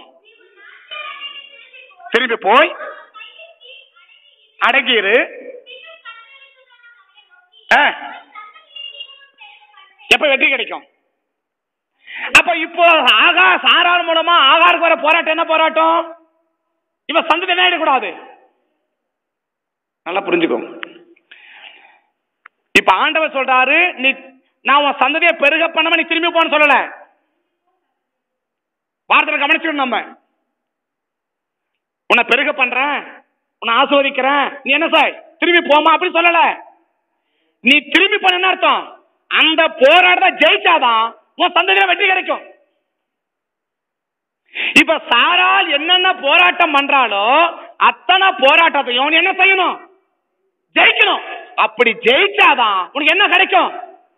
திரும்பி போய் அடங்கிரு ஆ. எப்ப வெற்றி கிடைக்கும் அப்ப இப்போ ஆகா சாராள் மூலமா ஆகாருக்கு வர போராட்டம் என்ன போராட்டம் இவன் சந்ததி என்ன ஆயிடக்கூடாது நல்லா புரிஞ்சுக்கோ இப்ப ஆண்டவர் சொல்றாரு நீ நான் உன் சந்ததியை பெருக பண்ணாம நீ திரும்பி போன்னு சொல்லல வார்த்தையை கவனிச்சிடணும் நம்ம உன்னை பெருக பண்றேன் உன்னை ஆசீர்வதிக்கிறேன் நீ என்ன சாய் திரும்பி போமா அப்படி சொல்லல நீ திரும்பி போன என்ன அர்த்தம் அந்த போராட்டத்தை ஜெயிச்சாதான் உன் சந்ததியில வெற்றி கிடைக்கும் இப்ப சாரால் என்னென்ன போராட்டம் பண்றாளோ அத்தனை போராட்டத்தையும் நீ என்ன செய்யணும் ஜெயிக்கணும் அப்படி ஜெயிச்சாதான் உனக்கு என்ன கிடைக்கும்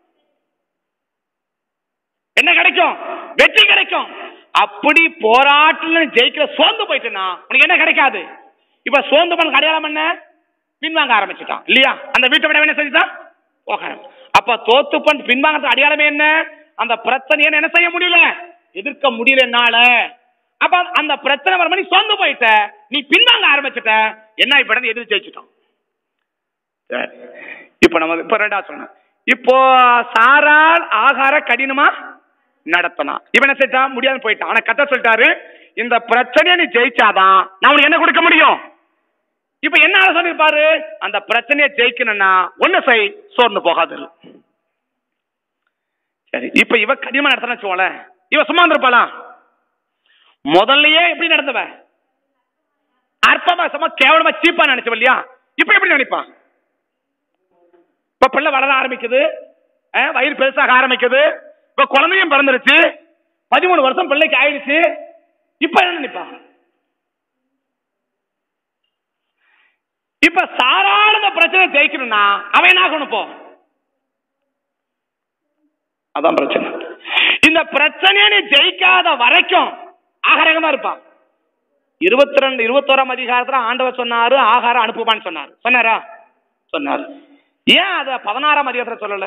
என்ன கிடைக்கும் வெற்றி கிடைக்கும் அப்படி போராட்டத்துல நீ ஜெயிக்கிற சோர்ந்து போயிட்டுனா உனக்கு என்ன கிடைக்காது இப்ப சோர்ந்து பண்ண அடையாளம் என்ன பின்வாங்க ஆரம்பிச்சுட்டான் இல்லையா அந்த வீட்டை விட என்ன செஞ்சுட்டான் போக அப்ப தோத்து பண்ண பின்வாங்கிறது அடையாளமே என்ன அந்த பிரச்சனையை என்ன செய்ய முடியல எதிர்க்க முடியல என்னால அப்ப அந்த பிரச்சனை வர நீ சோர்ந்து போயிட்ட நீ பின்வாங்க ஆரம்பிச்சிட்ட என்ன இப்ப எதிர்த்து ஜெயிச்சிட்டோம் சரி. இப்ப நம்ம இப்ப ரெண்டா சொன்னேன் இப்போ சாரால் ஆகார கடினமா நடத்தலாம் இவன் என்ன செஞ்சான் முடியாம போயிட்டான் ஆனா கத்த சொல்லிட்டாரு இந்த பிரச்சனையை நீ ஜெயிச்சாதான் நான் உனக்கு என்ன கொடுக்க முடியும் இப்ப என்ன ஆலோசனை சொல்லிருப்பாரு அந்த பிரச்சனையை ஜெயிக்கணும்னா ஒண்ணு செய் சோர்ந்து போகாது இரு. சரி இப்ப இவ கடினமா நடத்தின வச்சுக்கோங்கள இவ சும்மா இருந்திருப்பாளா முதல்லயே எப்படி நடந்தவ அற்பமா சும்மா கேவலமா சீப்பா நினைச்சவ இல்லையா இப்ப எப்படி நினைப்பான் இப்ப பிள்ளை வளர ஆரம்பிக்குது அஹ், வயிறு பெருசாக ஆரம்பிக்குது இப்ப குழந்தையும் பிறந்துருச்சு பதிமூணு வருஷம் பிள்ளைக்கு ஆயிடுச்சு இப்ப என்ன நினைப்பா இப்ப சாராள பிரச்சனை ஜெயிக்கணும்னா அவன் என்ன ஆகணும் போ அதான் பிரச்சனை இந்த பிரச்சனையை நீ ஜெயிக்காத வரைக்கும் ஆகாரமா இருப்பான் இருபத்தி ரெண்டு இருபத்தோராம் அதிகாரத்துல ஆண்டவர் சொன்னாரு ஆகாரம் அனுப்புவான்னு சொன்னாரு சொன்னாரா சொன்னார் ஏன் அத பதினாறாம் அதிகாரத்துல சொல்லல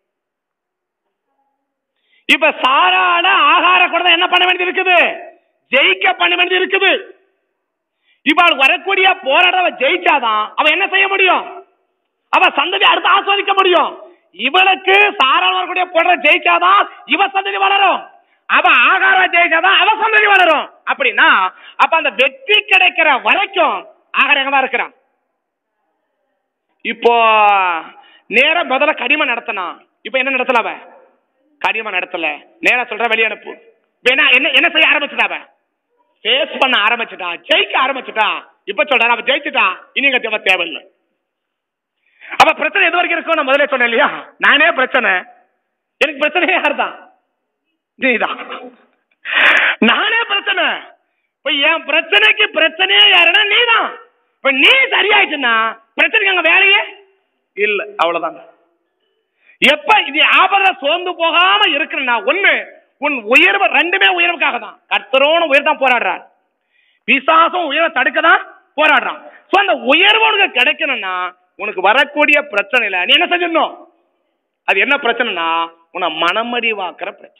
இப்ப சாரால ஆகார கூட என்ன பண்ண வேண்டியது இருக்குது ஜெயிக்க பண்ண வேண்டியது இருக்குது இப்ப அவள் வரக்கூடிய போராட்ட அவ ஜெயிச்சாதான் அவ என்ன செய்ய முடியும் அவ சந்ததி அடுத்து ஆஸ்வதிக்க முடியும் இவளுக்கு சாரால் வரக்கூடிய போராட்ட ஜெயிச்சாதான் இவ சந்ததி வளரும் அவ ஆகார ஜெயிச்சாதான் அவ சந்ததி வளரும் அப்படின்னா அப்ப அந்த வெற்றி கிடைக்கிற வரைக்கும் ஆகாரமா இருக்கிறான் இப்போ நேரா முதல்ல கடிமம் நடத்தினா இப்போ என்ன நடத்தல அவன் கடிமம் நடத்தல நேரா சொல்ற வெளிய அனுப்பு இப்ப என்ன என்ன என்ன செய்ய ஆரம்பிச்சுட்டா அவன் ஃபேஸ் பண்ண ஆரம்பிச்சுட்டா ஜெயிக்க ஆரம்பிச்சுட்டா இப்ப சொல்றான் அவன் ஜெயிச்சுட்டா இனி இங்க தேவை தேவையில்லை அப்ப பிரச்சனை எது வரைக்கும் இருக்கும் நான் முதல்ல சொன்னேன் இல்லையா நானே பிரச்சனை எனக்கு பிரச்சனையே யார் தான் நீதான் நானே பிரச்சனை இப்ப என் பிரச்சனைக்கு பிரச்சனையே யாருன்னா நீதான் இப்ப நீ சரியாயிட்டுன்னா பிரச்சனைக்கு அங்க வேலையே இல்ல அவ்வளவுதான் எப்ப இது ஆபர சோர்ந்து போகாம இருக்கிறனா ஒண்ணு உன் உயர்வு ரெண்டுமே உயர்வுக்காக தான் கர்த்தரோன உயர் தான் போராடுறார் பிசாசும் உயர்வை தடுக்க தான் போராடுறான் சோ அந்த உயர்வு உனக்கு கிடைக்கணும்னா உனக்கு வரக்கூடிய பிரச்சனையில நீ என்ன செஞ்சிடணும் அது என்ன பிரச்சனைனா உன்னை மனமடிவாக்குற பிரச்சனை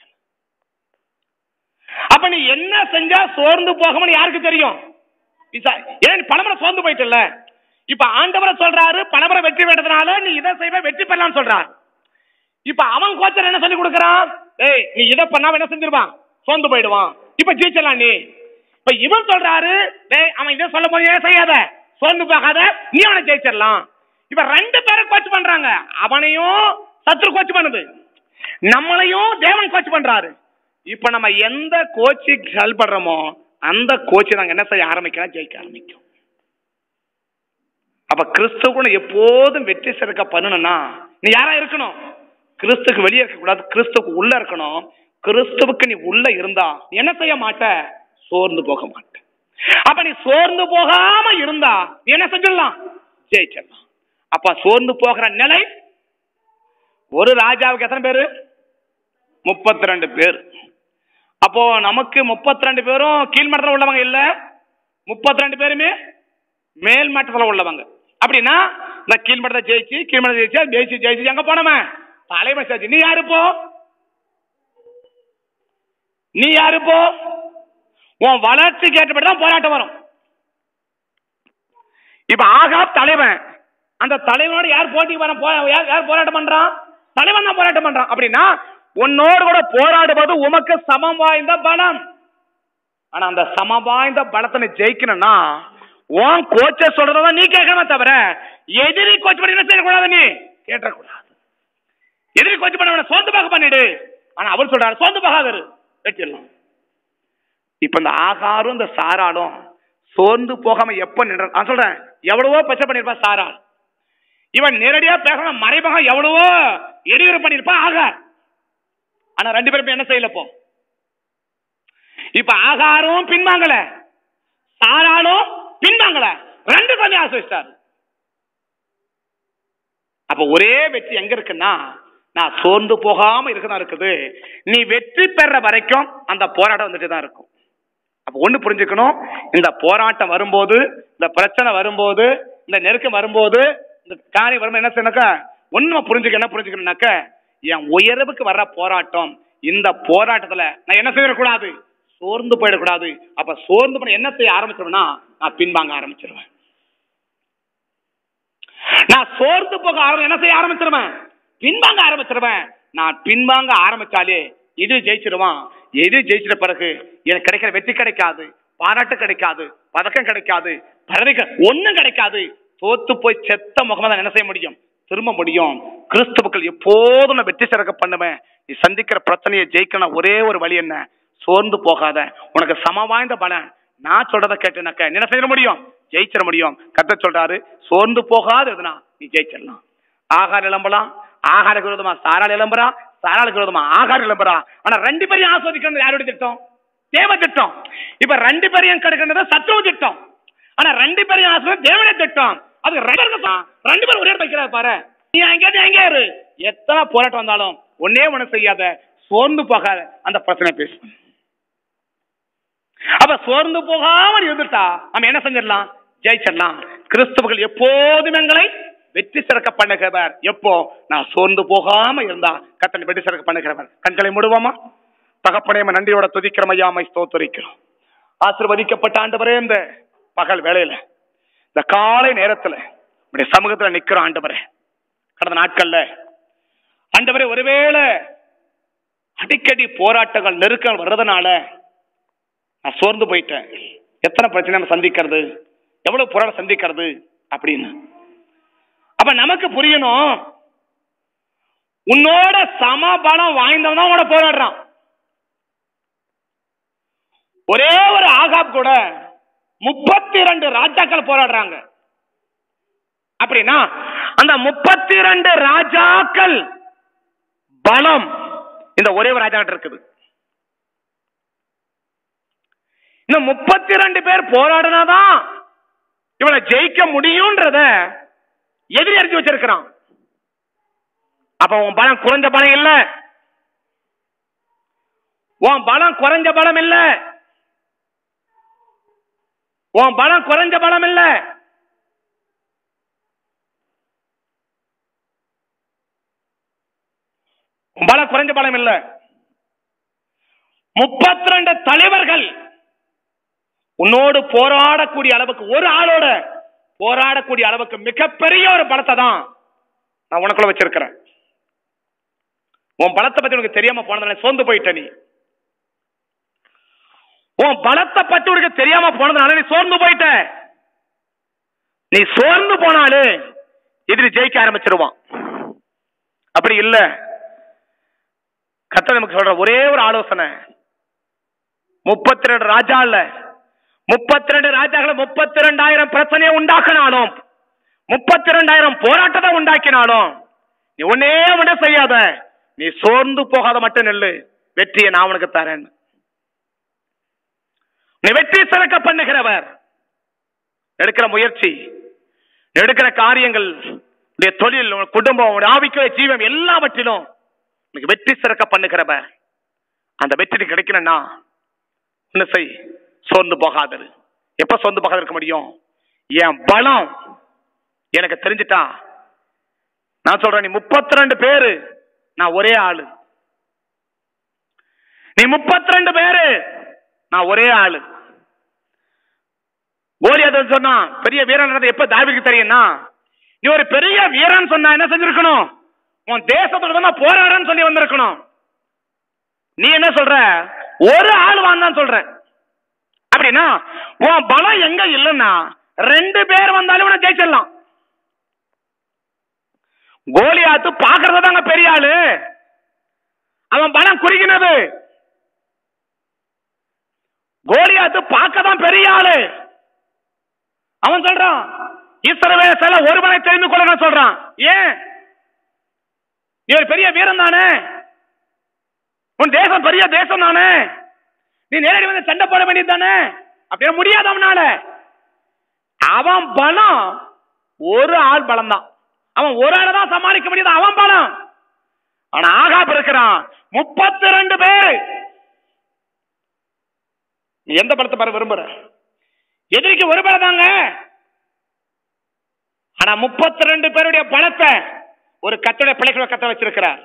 அப்ப நீ என்ன செஞ்சா சோர்ந்து போகாமனு யாருக்கு தெரியும் பிசா- ஏன் நீ பலமுறை சோர்ந்து போயிட்டல இப்ப ஆண்டவரை சொல்றாரு பலமுறை வெற்றி பெற்றதுனால நீ இதை செய்வ வெற்றி பெறலாம்னு சொல்றார் இப்ப அவன் கோச்சர் என்ன சொல்லி கொடுக்கறான் ஏய் நீ இதை பண்ணாம என்ன செஞ்சிருவான் சோர்ந்து போயிடுவான் இப்ப ஜெயிச்சலாம் நீ இப்ப இவன் சொல்றாரு டேய் அவன் இதை சொல்லும் போது ஏன் செய்யாத சோர்ந்து போகாத நீ அவனை ஜெயிச்சிடலாம் இப்ப ரெண்டு பேரும் கோச் பண்றாங்க அவனையும் சத்ரு கோச் பண்ணுது நம்மளையும் தேவன் கோச் பண்றாரு இப்ப நம்ம எந்த கோச்சுக்கு செயல்படுறோமோ அந்த கோச்சு நாங்க என்ன செய்ய ஆரம்பிக்கலாம் ஜெயிக்க ஆரம்பிக்கும் அப்ப கிறிஸ்துவ எப்போதும் வெற்றி சிறக்க பண்ணணும்னா நீ யாரா இருக்கணும் கிறிஸ்துக்கு வெளியே இருக்க கூடாது கிறிஸ்துக்கு உள்ள இருக்கணும் கிறிஸ்துவுக்கு நீ உள்ள இருந்தா நீ என்ன செய்ய மாட்ட சோர்ந்து போக மாட்ட அப்ப நீ சோர்ந்து போகாம இருந்தா நீ என்ன செஞ்சிடலாம் ஜெயிச்சிடலாம் அப்ப சோர்ந்து போகிற நிலை ஒரு ராஜாவுக்கு எத்தனை பேரு முப்பத்தி ரெண்டு பேர் அப்போ நமக்கு முப்பத்தி ரெண்டு பேரும் கீழ்மட்டத்தில் உள்ளவங்க இல்ல முப்பத்தி ரெண்டு பேருமே மேல் மட்டத்தில் உள்ளவங்க அப்படின்னா இந்த கீழ்மட்டத்தை ஜெயிச்சு கீழ்மட்டத்தை ஜெயிச்சு ஜெயிச்சு ஜெயிச்சு எங்க போனவன் தலைமை சாச்சு நீ யாரு போ நீ யாரு போ உன் வளர்ச்சிக்கு ஏற்றபடி தான் போராட்டம் வரும் இப்ப ஆகாப் தலைவன் அந்த தலைவனோட யார் போட்டிக்கு வர போ- யார் யார் போராட்டம் பண்றான் தலைவன் தான் போராட்டம் பண்றான் அப்படின்னா உன்னோடு கூட போராடுவது உமக்கு சமம் வாய்ந்த பலம் ஆனா அந்த சமம் வாய்ந்த பலத்தை நீ ஜெயிக்கணும்னா உன் கோச்ச சொல்றத நீ கேட்கணுமே தவிர எதிரி கோச் பண்ணி என்ன செய்யக்கூடாது நீ கேட்டக்கூடாது எதிரி கோச் பண்ண வேணாம், சோர்ந்து பார்க்க பண்ணிடு ஆனா அவர் சொல்றாரு சோர்ந்து பார்க்காதரு வெற்றிடலாம் இப்ப இந்த ஆகாரும் இந்த சாராலும் சோர்ந்து போகாம எப்ப நின்ற நான் சொல்றேன் எவ்வளவோ பிரச்சனை பண்ணிருப்பா சாரால் இவன் நேரடியா பேசணும் மறைமுகம் எவ்வளவோ இடையூறு பண்ணிருப்பா ஆகார் ஆனா ரெண்டு பேரும் என்ன செய்யல இப்போ இப்ப ஆகாரும் பின்வாங்கல சாராலும் பின்வாங்கல ரெண்டு கொஞ்சம் ஆசிரிச்சார் அப்ப ஒரே வெற்றி எங்க இருக்குன்னா நான் சோர்ந்து போகாம இருக்கதான் இருக்குது நீ வெற்றி பெற வரைக்கும் அந்த போராட்டம் வந்துட்டு தான் இருக்கும் அப்ப ஒண்ணு புரிஞ்சுக்கணும் இந்த போராட்டம் வரும்போது இந்த பிரச்சனை வரும்போது இந்த நெருக்கம் வரும்போது இந்த காரியம் வரும்போது என்ன செய்யணுக்கா ஒண்ணு புரிஞ்சுக்க என்ன புரிஞ்சுக்கணும்னாக்க என் உயர்வுக்கு வர்ற போராட்டம் இந்த போராட்டத்துல நான் என்ன செய்யக்கூடாது சோர்ந்து போயிடக்கூடாது அப்ப சோர்ந்து போன என்ன செய்ய ஆரம்பிச்சிருவேன்னா நான் பின்வாங்க ஆரம்பிச்சிருவேன் நான் சோர்ந்து போக ஆரம்பி என்ன செய்ய ஆரம்பிச்சிருவேன் பின்வாங்க ஆரம்பிச்சிருவேன் நான் பின்வாங்க ஆரம்பிச்சாலே எது ஜெயிச்சிருவான் எது ஜெயிச்சிட்ட பிறகு எனக்கு கிடைக்கிற வெற்றி கிடைக்காது பாராட்டு கிடைக்காது பதக்கம் கிடைக்காது பதவிகள் ஒண்ணும் கிடைக்காது தோத்து போய் செத்த முகமா தான் என்ன செய்ய முடியும் திரும்ப முடியும் கிறிஸ்துவுக்கள் எப்போதும் நான் வெற்றி சிறக்க பண்ணுவேன் நீ சந்திக்கிற பிரச்சனையை ஜெயிக்கணும் ஒரே ஒரு வழி என்ன சோர்ந்து போகாத உனக்கு சம வாய்ந்த பலன் நான் சொல்றதை கேட்டுனாக்க நீ என்ன செய்ய முடியும் ஜெயிச்சிட முடியும் கத்த சொல்றாரு சோர்ந்து போகாது எதுனா நீ ஜெயிச்சிடலாம் ஆகார இளம்பலாம் ஆகார விரோதமா சாரால் இளம்புறா சாராளுக்கு விரோதமா ஆகார இளம்புறா ஆனா ரெண்டு பேரையும் ஆஸ்வதிக்கணும் யாருடைய திட்டம் தேவ திட்டம் இப்ப ரெண்டு பேரையும் கிடைக்கிறது சத்ரு திட்டம் ஆனா ரெண்டு பேரையும் ஆஸ்வதி தேவனுடைய திட்டம் அது ரெண்டு பேருக்கு தான். ரெண்டு பேரும் ஒரே வைக்கிறார் பாரு நீ எங்கேயாவது எங்கே இரு எத்தனை போராட்டம் வந்தாலும் ஒன்னே ஒண்ணு செய்யாத சோர்ந்து போகாத அந்த பிரச்சனை பேசு அப்ப சோர்ந்து போகாமல் இருந்துட்டா நம்ம என்ன செஞ்சிடலாம் ஜெயிச்சிடலாம் கிறிஸ்தவர்கள் எப்போதும் எங்களை வெற்றி சிறக்க பண்ணுகிறவர் எப்போ நான் சோர்ந்து போகாம இருந்தா கத்தனை வெற்றி சிறக்க பண்ணுகிறவர் கண்களை மூடுவோமா தகப்பனே உம்மை நன்றியோட துதிக்கிறோம் ஐயாமை ஸ்தோத்தரிக்கிறோம் ஆசிர்வதிக்கப்பட்ட ஆண்டவரே இந்த பகல் வேளையில இந்த காலை நேரத்துல உடைய சமூகத்துல நிக்கிறோம் ஆண்டவரே கடந்த நாட்கள்ல ஆண்டவரே ஒருவேளை அடிக்கடி போராட்டங்கள் நெருக்கங்கள் வர்றதுனால நான் சோர்ந்து போயிட்டேன் எத்தனை பிரச்சனை நம்ம சந்திக்கிறது எவ்வளவு போராட்டம் சந்திக்கிறது அப்படின்னு அப்ப நமக்கு புரியணும் உன்னோட சம பலம் வாய்ந்தவன் தான் உன்னோட போராடுறான் ஒரே ஒரு ஆகாப் கூட முப்பத்தி ரெண்டு ராஜாக்கள் போராடுறாங்க அப்படின்னா அந்த முப்பத்தி ரெண்டு ராஜாக்கள் பலம் இந்த ஒரே ஒரு ராஜா இருக்குது இந்த முப்பத்தி ரெண்டு பேர் போராடினாதான் இவனை ஜெயிக்க முடியும்ன்றத எதிரி அறிஞ்சு வச்சிருக்கிறான் அப்ப உன் பலம் குறைஞ்ச பலம் இல்ல உன் பலம் குறைஞ்ச பலம் இல்ல உன் பலம் குறைஞ்ச பலம் இல்ல உன் பலம் குறைஞ்ச பலம் இல்ல முப்பத்தி ரெண்டு தலைவர்கள் உன்னோடு போராடக்கூடிய அளவுக்கு ஒரு ஆளோட போராடக்கூடிய அளவுக்கு மிகப்பெரிய ஒரு பலத்தை தான் நான் உனக்குள்ள வச்சிருக்கிறேன் உன் பலத்தை பத்தி உனக்கு தெரியாம போனதுனால சோர்ந்து போயிட்ட நீ உன் பலத்தை பத்தி உனக்கு தெரியாம போனதுனால நீ சோர்ந்து போயிட்ட நீ சோர்ந்து போனாலே எதிரி ஜெயிக்க ஆரம்பிச்சிருவான் அப்படி இல்ல கத்த நமக்கு சொல்ற ஒரே ஒரு ஆலோசனை முப்பத்தி ரெண்டு ராஜா இல்ல முப்பத்தி ரெண்டு ராஜாக்களை முப்பத்தி ரெண்டாயிரம் பிரச்சனையை உண்டாக்கினாலும் முப்பத்தி ரெண்டாயிரம் போராட்டத்தை உண்டாக்கினாலும் நீ ஒன்னே ஒண்ணு செய்யாத நீ சோர்ந்து போகாத மட்டும் நெல்லு வெற்றியை நான் உனக்கு தரேன் நீ வெற்றி சிறக்க பண்ணுகிறவர் எடுக்கிற முயற்சி எடுக்கிற காரியங்கள் உடைய தொழில் உன் குடும்பம் உன் ஆவிக்குரிய ஜீவம் எல்லாவற்றிலும் உனக்கு வெற்றி சிறக்க பண்ணுகிறவர் அந்த வெற்றி நீ கிடைக்கணும்னா என்ன செய் சோர்ந்து போகாது எப்ப சோர்ந்து போகாத இருக்க முடியும் என் பலம் எனக்கு தெரிஞ்சிட்டா நான் சொல்றேன் நீ முப்பத்தி ரெண்டு பேரு நான் ஒரே ஆளு நீ முப்பத்தி ரெண்டு பேரு நான் ஒரே ஆளு கோலியாத் சொன்னா பெரிய வீரன் எப்ப தாவிக்கு தெரியும்னா நீ ஒரு பெரிய வீரன் சொன்னா என்ன செஞ்சிருக்கணும் உன் தேசத்தோட தான் போராடுறன்னு சொல்லி வந்திருக்கணும் நீ என்ன சொல்ற ஒரு ஆள் வாந்தான் சொல்ற அப்படின்னா உன் பலம் எங்க இல்லைன்னா ரெண்டு பேர் வந்தாலும் உன ஜெயிச்சிடலாம் கோலியாத்து பாக்குறது தாங்க பெரிய ஆளு அவன் பலம் குறுகினது கோலியாத்து பார்க்க தான் பெரிய ஆளு அவன் சொல்றான் இஸ்ரவே சில ஒருவனை தெரிந்து கொள்ளணும் சொல்றான் ஏன் நீ ஒரு பெரிய வீரன் தானே உன் தேசம் பெரிய தேசம் தானே நீ நேரடி வந்து சண்டை போட வேண்டியது தானே அப்படியே முடியாது அவனால அவன் பலம் ஒரு ஆள் பலம் தான் அவன் ஒரு ஆளை தான் சமாளிக்க முடியாது அவன் பலம் ஆனா ஆகாப் இருக்கிறான் முப்பத்தி ரெண்டு பேர் நீ எந்த பலத்தை பெற விரும்புற எதிரிக்கு ஒரு பலம் தாங்க ஆனா முப்பத்தி ரெண்டு பேருடைய பலத்தை ஒரு கத்தோட பிள்ளைகளை கத்த வச்சிருக்கிறார்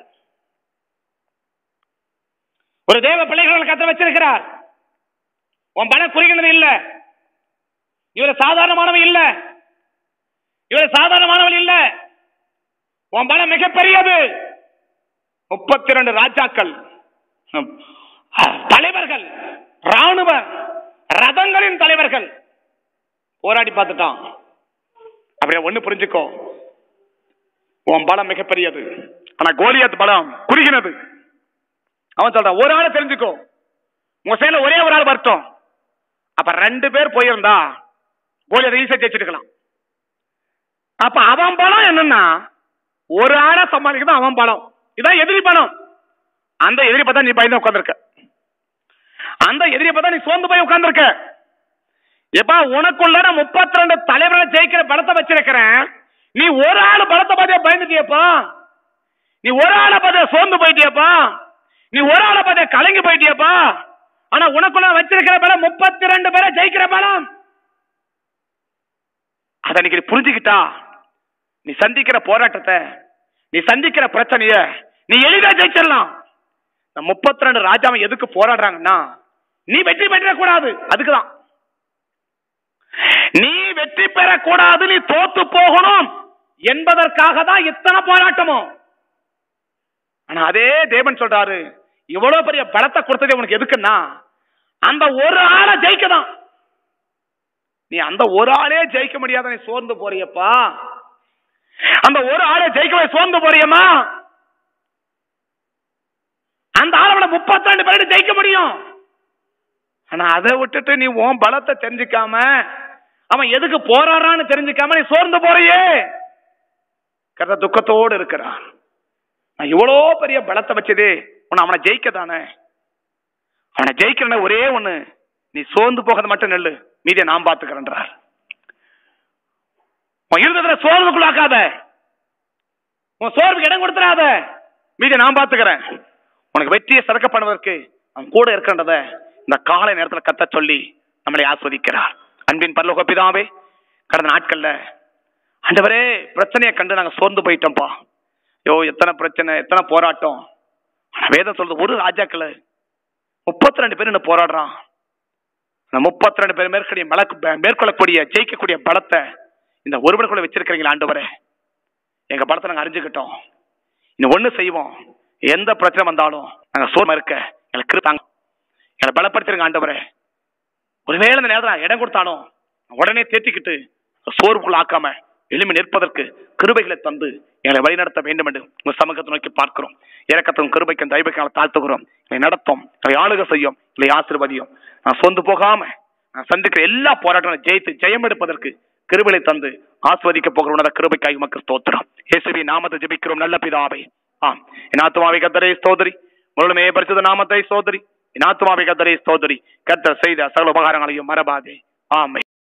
ஒரு தேவ பிள்ளைகளை கத்த வச்சிருக்கிறார் உன் பலம் குறுகினது இல்ல இவர் சாதாரணமானவன் இல்ல இவர் சாதாரணமானவன் இல்ல உன் பலம் மிகப்பெரியது முப்பத்தி ரெண்டு ராஜாக்கள் ஹம், தலைவர்கள் ராணுவ ரதங்களின் தலைவர்கள் போராடி பார்த்துட்டான் அப்படியே ஒண்ணு புரிஞ்சுக்கோ உன் பலம் மிகப்பெரியது ஆனா கோலியாத் பலம் குறுகினது அவன் சொல்றான் ஒரு ஆளை தெரிஞ்சுக்கோ உங்க சைடுல ஒரே ஒரு ஆள் வரட்டும் அப்ப ரெண்டு பேர் போயிருந்தா கோலியாத் ஈஸியா ஜெயிச்சிருக்கலாம் அப்ப அவன் பலம் என்னன்னா ஒரு ஆளை சமாளிக்கிறது அவன் பலம் இதான் எதிரி பலம் அந்த எதிரி பார்த்தா நீ பயந்து உட்காந்துருக்க அந்த எதிரி பார்த்தா நீ சோர்ந்து போய் உட்காந்துருக்க எப்பா உனக்குள்ள நான் முப்பத்தி ரெண்டு தலைவரை ஜெயிக்கிற பலத்தை வச்சிருக்கிறேன் நீ ஒரு ஆள் பலத்தை பார்த்தியா பயந்துட்டியப்பா நீ ஒரு ஆளை பார்த்தியா சோர்ந்து போயிட்டியப்பா நீ ஒரு ஆளை பார்த்தியா கலங்கி போயிட்டியப்பா ஆனா உனக்குள்ள வச்சிருக்கிற பலம் முப்பத்தி ரெண்டு பேரை ஜெயிக்கிற பலம் அதை இன்னைக்கு நீ புரிஞ்சுக்கிட்டா நீ சந்திக்கிற போராட்டத்தை நீ சந்திக்கிற பிரச்சனைய நீ எளிதா ஜெயிச்சிடலாம் இந்த முப்பத்தி ரெண்டு ராஜாவை எதுக்கு போராடுறாங்கன்னா நீ வெற்றி பெற்றக்கூடாது அதுக்குதான் நீ வெற்றி பெறக்கூடாது நீ தோத்து போகணும் என்பதற்காக தான் இத்தனை போராட்டமும் ஆனா அதே தேவன் சொல்றாரு இவ்வளவு பெரிய பலத்தை கொடுத்ததே உனக்கு எதுக்குன்னா அந்த ஒரு ஆளை ஜெயிக்கதான் நீ அந்த ஒரு ஆளே ஜெயிக்க முடியாத நீ சோர்ந்து போறியப்பா அந்த ஒரு ஆளை ஜெயிக்கவே சோர்ந்து போறியம்மா அந்த ஆளோட முப்பத்தி ரெண்டு பேரும் ஜெயிக்க முடியும் ஆனா அதை விட்டுட்டு நீ உன் பலத்தை தெரிஞ்சுக்காம அவன் எதுக்கு போராடுறான்னு தெரிஞ்சுக்காம நீ சோர்ந்து போறியே கத துக்கத்தோடு இருக்கிறான் நான் இவ்வளோ பெரிய பலத்தை வச்சதே உன்னை அவனை ஜெயிக்க தானே அவனை ஜெயிக்கிறன ஒரே ஒண்ணு நீ சோர்ந்து போகிறது மட்டும் நெல்லு மீதியை நான் பார்த்துக்கிறேன்றார் உன் இருந்ததுல சோர்வுக்குள்ளாக்காத உன் சோர்வுக்கு இடம் கொடுத்துறாத மீதியை நான் பார்த்துக்கிறேன் உனக்கு வெற்றியை சிறக்க பண்ணுவதற்கு அவன் கூட இருக்கின்றத இந்த காலை நேரத்தில் கத்த சொல்லி நம்மளை ஆஸ்வதிக்கிறார் அன்பின் பரலோக பிதாவே கடந்த நாட்கள்ல ஆண்டவரே பிரச்சனையை கண்டு நாங்க சோர்ந்து போயிட்டோம்ப்பா ஐயோ எத்தனை பிரச்சனை எத்தனை போராட்டம் ஆனா வேதம் சொல்றது ஒரு ராஜாக்கள் முப்பத்தி ரெண்டு பேர் இன்னும் போராடுறான் அந்த முப்பத்தி ரெண்டு பேர் மேற்கொள்ள மலக்கு மேற்கொள்ளக்கூடிய ஜெயிக்கக்கூடிய பலத்தை இந்த ஒருவனுக்குள்ள வச்சிருக்கிறீங்களா ஆண்டவரே எங்க பலத்தை நாங்க அறிஞ்சுக்கிட்டோம் இன்னும் ஒண்ணு செய்வோம் எந்த பிரச்சனை வந்தாலும் நாங்க சோர்மா இருக்க எங்களுக்கு கிருத்தாங்க எங்களை பலப்படுத்திருங்க ஆண்டவரே ஒருவேளை இந்த நேரத்தில் இடம் கொடுத்தாலும் உடனே தேத்திக்கிட்டு சோர்வுக்குள்ள ஆக்காம எழுமி நிற்பதற்கு கிருபைகளை தந்து எங்களை வழிநடத்த வேண்டும் என்று உங்க சமூகத்தை நோக்கி பார்க்கிறோம் இறக்கத்தும் கிருபைக்கும் தெய்வக்கால தாழ்த்துகிறோம் எங்களை நடத்தும் எங்களை ஆளுக செய்யும் எங்களை ஆசிர்வதியும் நான் சொந்து போகாம நான் சந்திக்கிற எல்லா போராட்டங்களும் ஜெயித்து ஜெயம் எடுப்பதற்கு கிருபைகளை தந்து ஆஸ்வதிக்க போகிற உணர கிருபைக்காய் மக்கள் ஸ்தோத்திரம் இயேசுவின் நாமத்தை ஜெபிக்கிறோம் நல்ல பிதாவே ஆம் என் ஆத்மாவை கத்தரை ஸ்தோதரி முழுமே பரிசுத்த நாமத்தை சோதரி என் ஆத்மாவை கத்தரை ஸ்தோதரி கத்தர் செய்த சகல உபகாரங்களையும் மறவாதே ஆமை